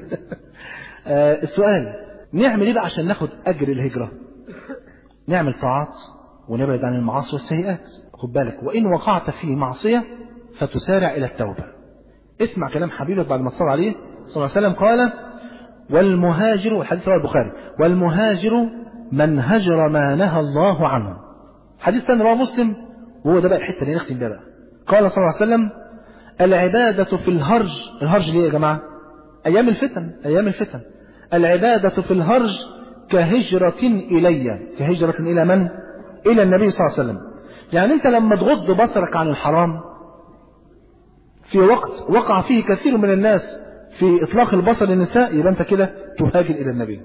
آه، السؤال نعمل ايه بقى عشان ناخد اجر الهجره نعمل طاعات ونبعد عن المعاصي والسيئات خد بالك وان وقعت في معصيه فتسارع الى التوبه اسمع كلام حبيبك بعد ما تصلى عليه صلى الله عليه وسلم قال والمهاجر والحديث رواه البخاري والمهاجر من هجر ما نهى الله عنه حديث ثاني رواه مسلم وهو ده بقى الحته اللي نختم بيها بقى قال صلى الله عليه وسلم العبادة في الهرج الهرج ليه يا جماعة أيام الفتن أيام الفتن العبادة في الهرج كهجرة إلي كهجرة إلى من؟ إلى النبي صلى الله عليه وسلم يعني أنت لما تغض بصرك عن الحرام في وقت وقع فيه كثير من الناس في إطلاق البصر للنساء يبقى أنت كده تهاجر إلى النبي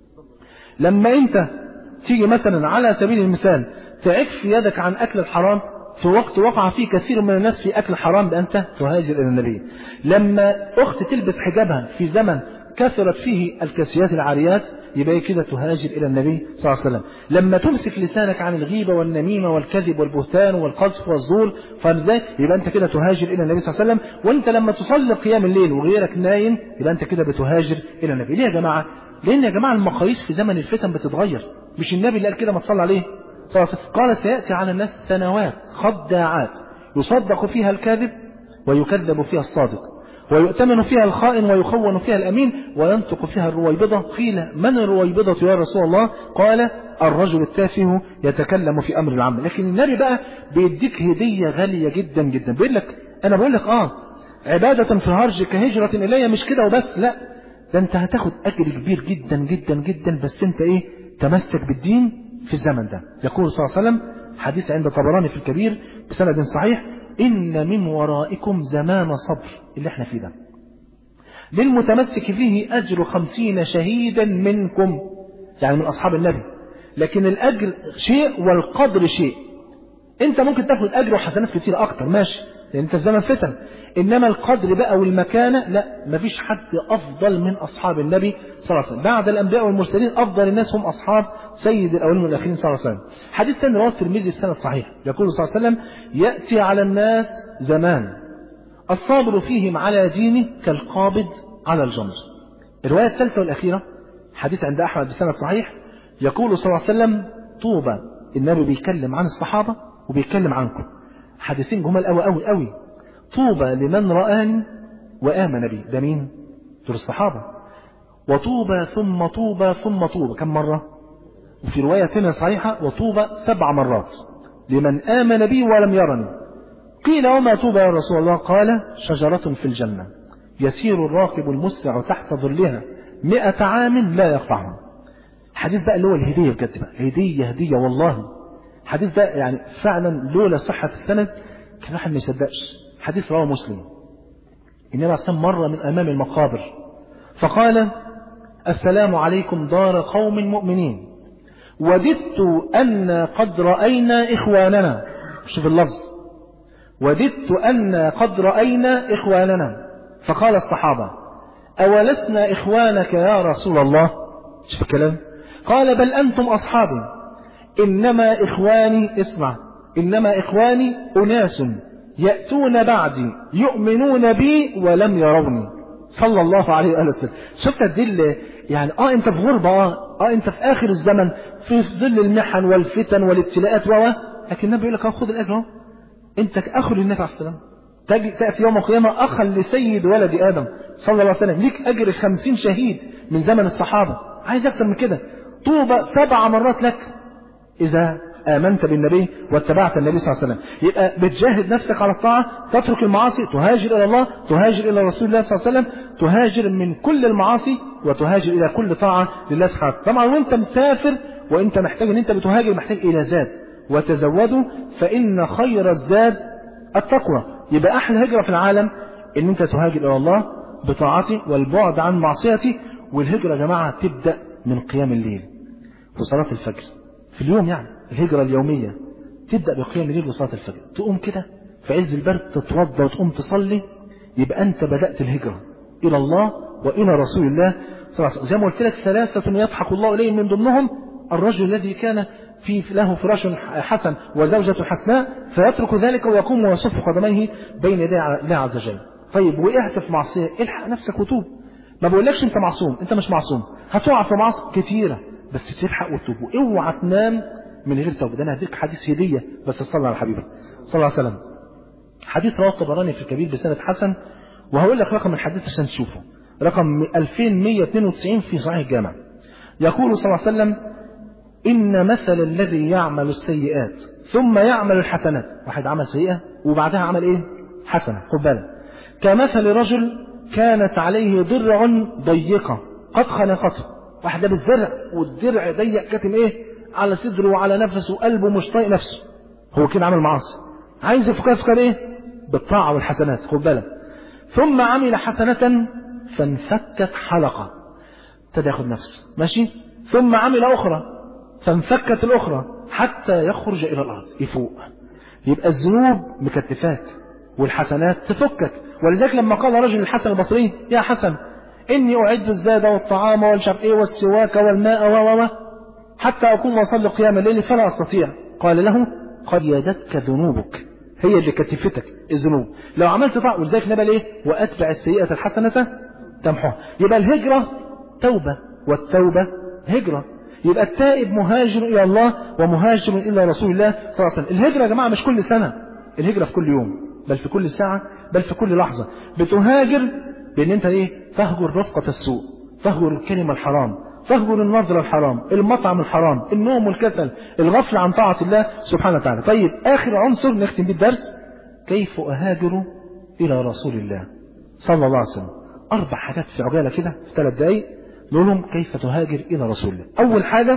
لما أنت تيجي مثلا على سبيل المثال تعف يدك عن أكل الحرام في وقت وقع فيه كثير من الناس في أكل الحرام ده أنت تهاجر إلى النبي لما أخت تلبس حجابها في زمن كثرت فيه الكاسيات العاريات يبقى كده تهاجر إلى النبي صلى الله عليه وسلم لما تمسك لسانك عن الغيبة والنميمة والكذب والبهتان والقذف والزور فازاي يبقى أنت كده تهاجر إلى النبي صلى الله عليه وسلم وأنت لما تصلي قيام الليل وغيرك نايم يبقى أنت كده بتهاجر إلى النبي ليه يا جماعة لأن يا جماعة المقاييس في زمن الفتن بتتغير مش النبي اللي قال كده ما تصلي عليه صلى الله عليه وسلم قال سيأتي على الناس سنوات خداعات يصدق فيها الكاذب ويكذب فيها الصادق ويؤتمن فيها الخائن ويخون فيها الأمين وينطق فيها الرويبضة قيل من الرويبضة يا رسول الله قال الرجل التافه يتكلم في أمر العام لكن النبي بقى بيديك هدية غالية جدا جدا بيقول لك أنا بقول لك آه عبادة في الهرج كهجرة إلي مش كده وبس لا ده أنت هتاخد أجر كبير جدا جدا جدا بس أنت إيه تمسك بالدين في الزمن ده يقول صلى الله عليه وسلم حديث عند طبراني في الكبير بسند صحيح إن من ورائكم زمان صبر اللي احنا فيه ده للمتمسك فيه أجر خمسين شهيدا منكم يعني من أصحاب النبي لكن الأجر شيء والقدر شيء انت ممكن تاخد أجر وحسنات كتير أكتر ماشي لأن انت في زمن فتن إنما القدر بقى والمكانة لا مفيش حد أفضل من أصحاب النبي صلى الله عليه وسلم بعد الأنبياء والمرسلين أفضل الناس هم أصحاب سيد الأولين والآخرين صلى الله عليه وسلم حديث ثاني رواه الترمذي بسند صحيح يقول صلى الله عليه وسلم يأتي على الناس زمان الصابر فيهم على دينه كالقابض على الجمر الرواية الثالثة والأخيرة حديث عند أحمد بسند صحيح يقول صلى الله عليه وسلم طوبى النبي بيتكلم عن الصحابة وبيتكلم عنكم حديثين جمال قوي قوي قوي طوبى لمن رآني وآمن بي ده مين؟ دول الصحابة وطوبى ثم طوبى ثم طوبى كم مرة؟ وفي رواية ثانية صحيحة وطوبى سبع مرات لمن آمن بي ولم يرني قيل وما طوبى يا رسول الله قال شجرة في الجنة يسير الراكب المسرع تحت ظلها مئة عام لا يقطعها حديث بقى اللي هو الهدية بجد بقى هدية هدية والله حديث ده يعني فعلا لولا صحة السند كان الواحد ما يصدقش حديث رواه مسلم النبي عليه الصلاة مر من أمام المقابر فقال السلام عليكم دار قوم مؤمنين وددت أن قد رأينا إخواننا شوف اللفظ وددت أن قد رأينا إخواننا فقال الصحابة أولسنا إخوانك يا رسول الله شوف الكلام قال بل أنتم أصحابي إنما إخواني اسمع إنما إخواني أناس يأتون بعدي يؤمنون بي ولم يروني صلى الله عليه وآله وسلم شفت الدل يعني اه انت في غربة اه, آه انت في آخر الزمن في ظل المحن والفتن والابتلاءات و لكن النبي يقول لك اه خد الأجر اهو انت أخو للنبي عليه السلام تأتي يوم القيامة أخا لسيد ولد آدم صلى الله عليه وسلم ليك أجر خمسين شهيد من زمن الصحابة عايز أكثر من كده طوبى سبع مرات لك إذا آمنت بالنبي واتبعت النبي صلى الله عليه وسلم يبقى بتجاهد نفسك على الطاعة تترك المعاصي تهاجر إلى الله تهاجر إلى رسول الله صلى الله عليه وسلم تهاجر من كل المعاصي وتهاجر إلى كل طاعة لله سبحانه طبعا وانت مسافر وانت محتاج ان انت بتهاجر محتاج إلى زاد وتزودوا فإن خير الزاد التقوى يبقى أحلى هجرة في العالم ان انت تهاجر إلى الله بطاعته والبعد عن معصيته والهجرة يا جماعة تبدأ من قيام الليل وصلاة الفجر في اليوم يعني الهجرة اليومية تبدأ بقيام الليل وصلاة الفجر تقوم كده في عز البرد تتوضى وتقوم تصلي يبقى أنت بدأت الهجرة إلى الله وإلى رسول الله صلى الله عليه وسلم زي ما قلت لك ثلاثة يضحك الله إليهم من ضمنهم الرجل الذي كان في له فراش حسن وزوجة حسناء فيترك ذلك ويقوم ويصف قدميه بين يدي الله عز وجل طيب وقعت في معصية الحق نفسك وتوب ما بقولكش انت معصوم انت مش معصوم هتقع في معاصي كتيرة بس تلحق وتوب اوعى تنام من غير توبة ده انا هديك حديث هدية بس صلى على حبيبك صلى الله عليه وسلم حديث رواه الطبراني في الكبير بسند حسن وهقول لك رقم الحديث عشان تشوفه رقم 2192 في صحيح الجامع يقول صلى الله عليه وسلم إن مثل الذي يعمل السيئات ثم يعمل الحسنات واحد عمل سيئة وبعدها عمل إيه حسنة خد بالك كمثل رجل كانت عليه ضرع ضيقة قد خنقته واحد لابس درع والدرع ضيق كاتم ايه على صدره وعلى نفسه وقلبه مش طايق نفسه هو كده عمل معاصي عايز يفكر يفكر ايه بالطاعة والحسنات خد بالك ثم عمل حسنة فانفكت حلقة ابتدى ياخد نفسه ماشي ثم عمل أخرى فانفكت الأخرى حتى يخرج إلى الأرض يفوق يبقى الذنوب مكتفاك والحسنات تفكك ولذلك لما قال رجل الحسن البصري يا حسن إني أعد الزاد والطعام والشرق إيه والسواك والماء و حتى أكون وأصلي قيام الليل فلا أستطيع قال له قد يدتك ذنوبك هي اللي كتفتك الذنوب لو عملت طاعة ولذلك نبل إيه وأتبع السيئة الحسنة تمحوها يبقى الهجرة توبة والتوبة هجرة يبقى التائب مهاجر إلى الله ومهاجر إلى رسول الله صلى الله عليه وسلم الهجرة يا جماعة مش كل سنة الهجرة في كل يوم بل في كل ساعة بل في كل لحظة بتهاجر بأن أنت إيه تهجر رفقة السوء تهجر الكلمة الحرام تهجر النظرة الحرام المطعم الحرام النوم والكسل الغفل عن طاعة الله سبحانه وتعالى طيب آخر عنصر نختم بيه الدرس كيف أهاجر إلى رسول الله صلى الله عليه وسلم أربع حاجات في عجالة كده في ثلاث دقايق نقول لهم كيف تهاجر إلى رسول الله أول حاجة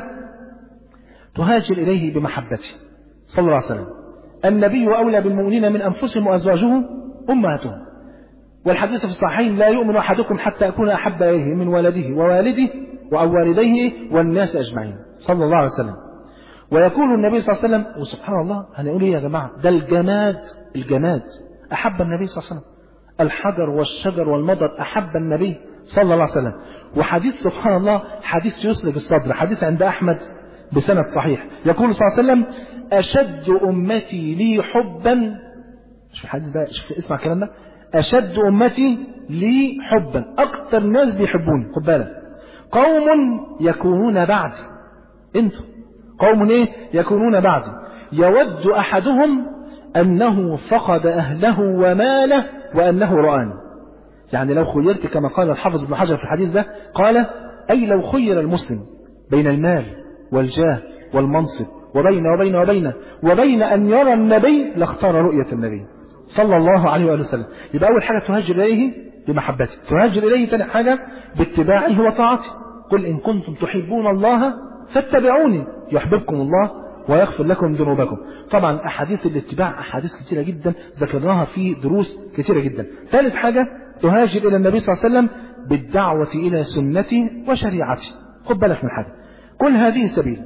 تهاجر إليه بمحبته صلى الله عليه وسلم النبي أولى بالمؤمنين من أنفسهم وأزواجه أمهاتهم والحديث في الصحيحين لا يؤمن أحدكم حتى أكون أحب إليه من ولده ووالده ووالديه والناس أجمعين صلى الله عليه وسلم ويقول النبي صلى الله عليه وسلم وسبحان الله هنقول إيه يا جماعة ده الجماد الجماد أحب النبي صلى الله عليه وسلم الحجر والشجر والمضر أحب النبي صلى الله عليه وسلم وحديث سبحان الله حديث يسلب الصدر حديث عند أحمد بسند صحيح يقول صلى الله عليه وسلم أشد أمتي لي حبا شوف الحديث ده شوف اسمع الكلام ده أشد أمتي لي حبا أكثر ناس بيحبوني خد بالك قوم يكونون بعد انتوا قوم ايه يكونون بعدي يود احدهم انه فقد اهله وماله وانه رآني يعني لو خيرت كما قال الحافظ ابن حجر في الحديث ده قال اي لو خير المسلم بين المال والجاه والمنصب وبين وبين وبين وبين ان يرى النبي لاختار رؤية النبي صلى الله عليه وآله وسلم يبقى اول حاجة تهاجر اليه بمحبته تهاجر اليه ثاني حاجة باتباعه وطاعته قل ان كنتم تحبون الله فاتبعوني يحببكم الله ويغفر لكم ذنوبكم طبعا أحاديث الاتباع أحاديث كثيرة جدا ذكرناها في دروس كثيرة جدا ثالث حاجة تهاجر إلى النبي صلى الله عليه وسلم بالدعوة إلى سنتي وشريعتي خد بالك من حاجة كل هذه سبيل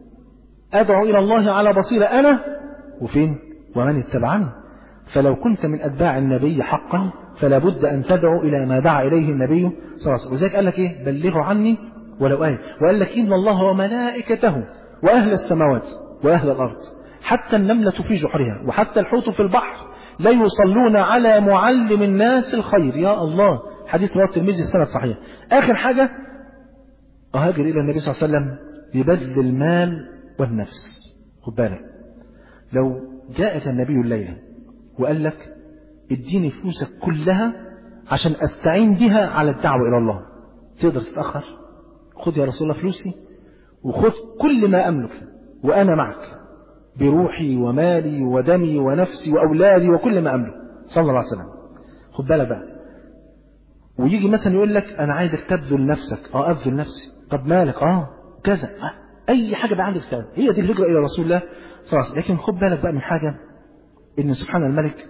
أدعو إلى الله على بصيرة أنا وفين ومن اتبعني فلو كنت من أتباع النبي حقا فلا بد أن تدعو إلى ما دعا إليه النبي صلى الله عليه وسلم وذلك قال لك إيه بلغوا عني ولو آية وقال لك إن الله وملائكته وأهل السماوات وأهل الأرض حتى النملة في جحرها وحتى الحوت في البحر لا يصلون على معلم الناس الخير يا الله حديث رواه الترمذي السند صحيح آخر حاجة أهاجر إلى النبي صلى الله عليه وسلم ببذل المال والنفس خد بالك لو جاءك النبي الليلة وقال لك اديني فلوسك كلها عشان استعين بها على الدعوة إلى الله تقدر تتأخر خد يا رسول الله فلوسي وخذ كل ما أملك وأنا معك بروحي ومالي ودمي ونفسي وأولادي وكل ما أملك صلى الله عليه وسلم خد بالك بقى ويجي مثلا يقول لك أنا عايزك تبذل نفسك أه أبذل نفسي طب مالك أه كذا أه أي حاجة بقى عندك استعداد هي دي الهجرة إلى رسول الله صلى الله عليه وسلم لكن خد بالك بقى من حاجة إن سبحان الملك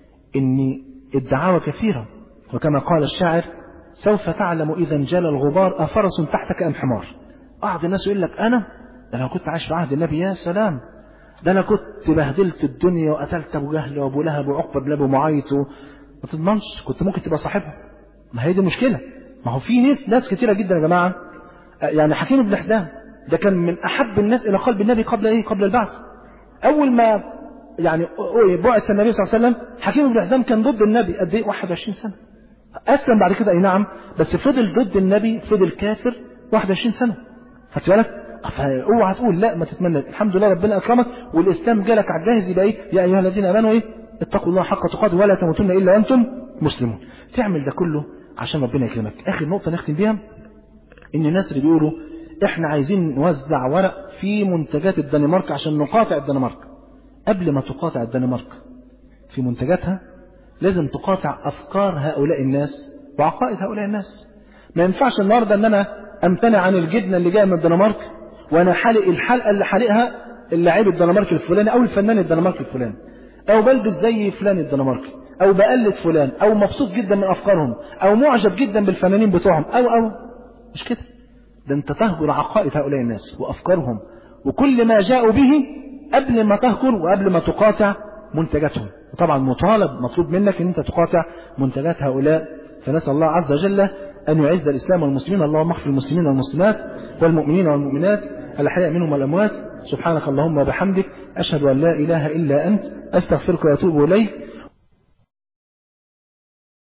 إن الدعاوى كثيرة وكما قال الشاعر سوف تعلم إذا انجلى الغبار أفرس تحتك أم حمار بعض الناس يقول لك أنا ده أنا كنت عايش في عهد النبي يا سلام ده أنا كنت بهدلت الدنيا وقتلت أبو جهل وأبو لهب وعقبة بن أبو معيط ما تضمنش كنت ممكن تبقى صاحبها ما هي دي مشكلة ما هو في ناس ناس كثيرة جدا يا جماعة يعني حكيم بن حزام ده كان من أحب الناس إلى قلب النبي قبل إيه قبل البعث أول ما يعني بعث النبي صلى الله عليه وسلم حكيم بن حزام كان ضد النبي قد إيه 21 سنة أسلم بعد كده أي نعم بس فضل ضد النبي فضل كافر 21 سنة خدت بالك فاوعى تقول لا ما تتمنى الحمد لله ربنا اكرمك والاسلام جالك على الجاهز يبقى ايه يا ايها الذين امنوا ايه اتقوا الله حق تقاته ولا تموتن الا وانتم مسلمون تعمل ده كله عشان ربنا يكرمك اخر نقطه نختم بيها ان الناس اللي بيقولوا احنا عايزين نوزع ورق في منتجات الدنمارك عشان نقاطع الدنمارك قبل ما تقاطع الدنمارك في منتجاتها لازم تقاطع افكار هؤلاء الناس وعقائد هؤلاء الناس ما ينفعش النهارده ان انا امتنع عن الجبنه اللي جايه من الدنمارك وانا حالق الحلقه اللي حالقها اللاعب الدنماركي الفلاني او الفنان الدنماركي الفلاني او بلبس زي فلان الدنماركي او بقلد فلان او مبسوط جدا من افكارهم او معجب جدا بالفنانين بتوعهم او او مش كده ده انت تهجر عقائد هؤلاء الناس وافكارهم وكل ما جاءوا به قبل ما تهجر وقبل ما تقاطع منتجاتهم وطبعا مطالب مطلوب منك ان انت تقاطع منتجات هؤلاء فنسال الله عز وجل أن يعز الإسلام والمسلمين اللهم اغفر المسلمين والمسلمات والمؤمنين والمؤمنات الأحياء منهم والأموات سبحانك اللهم وبحمدك أشهد أن لا إله إلا أنت أستغفرك وأتوب إليك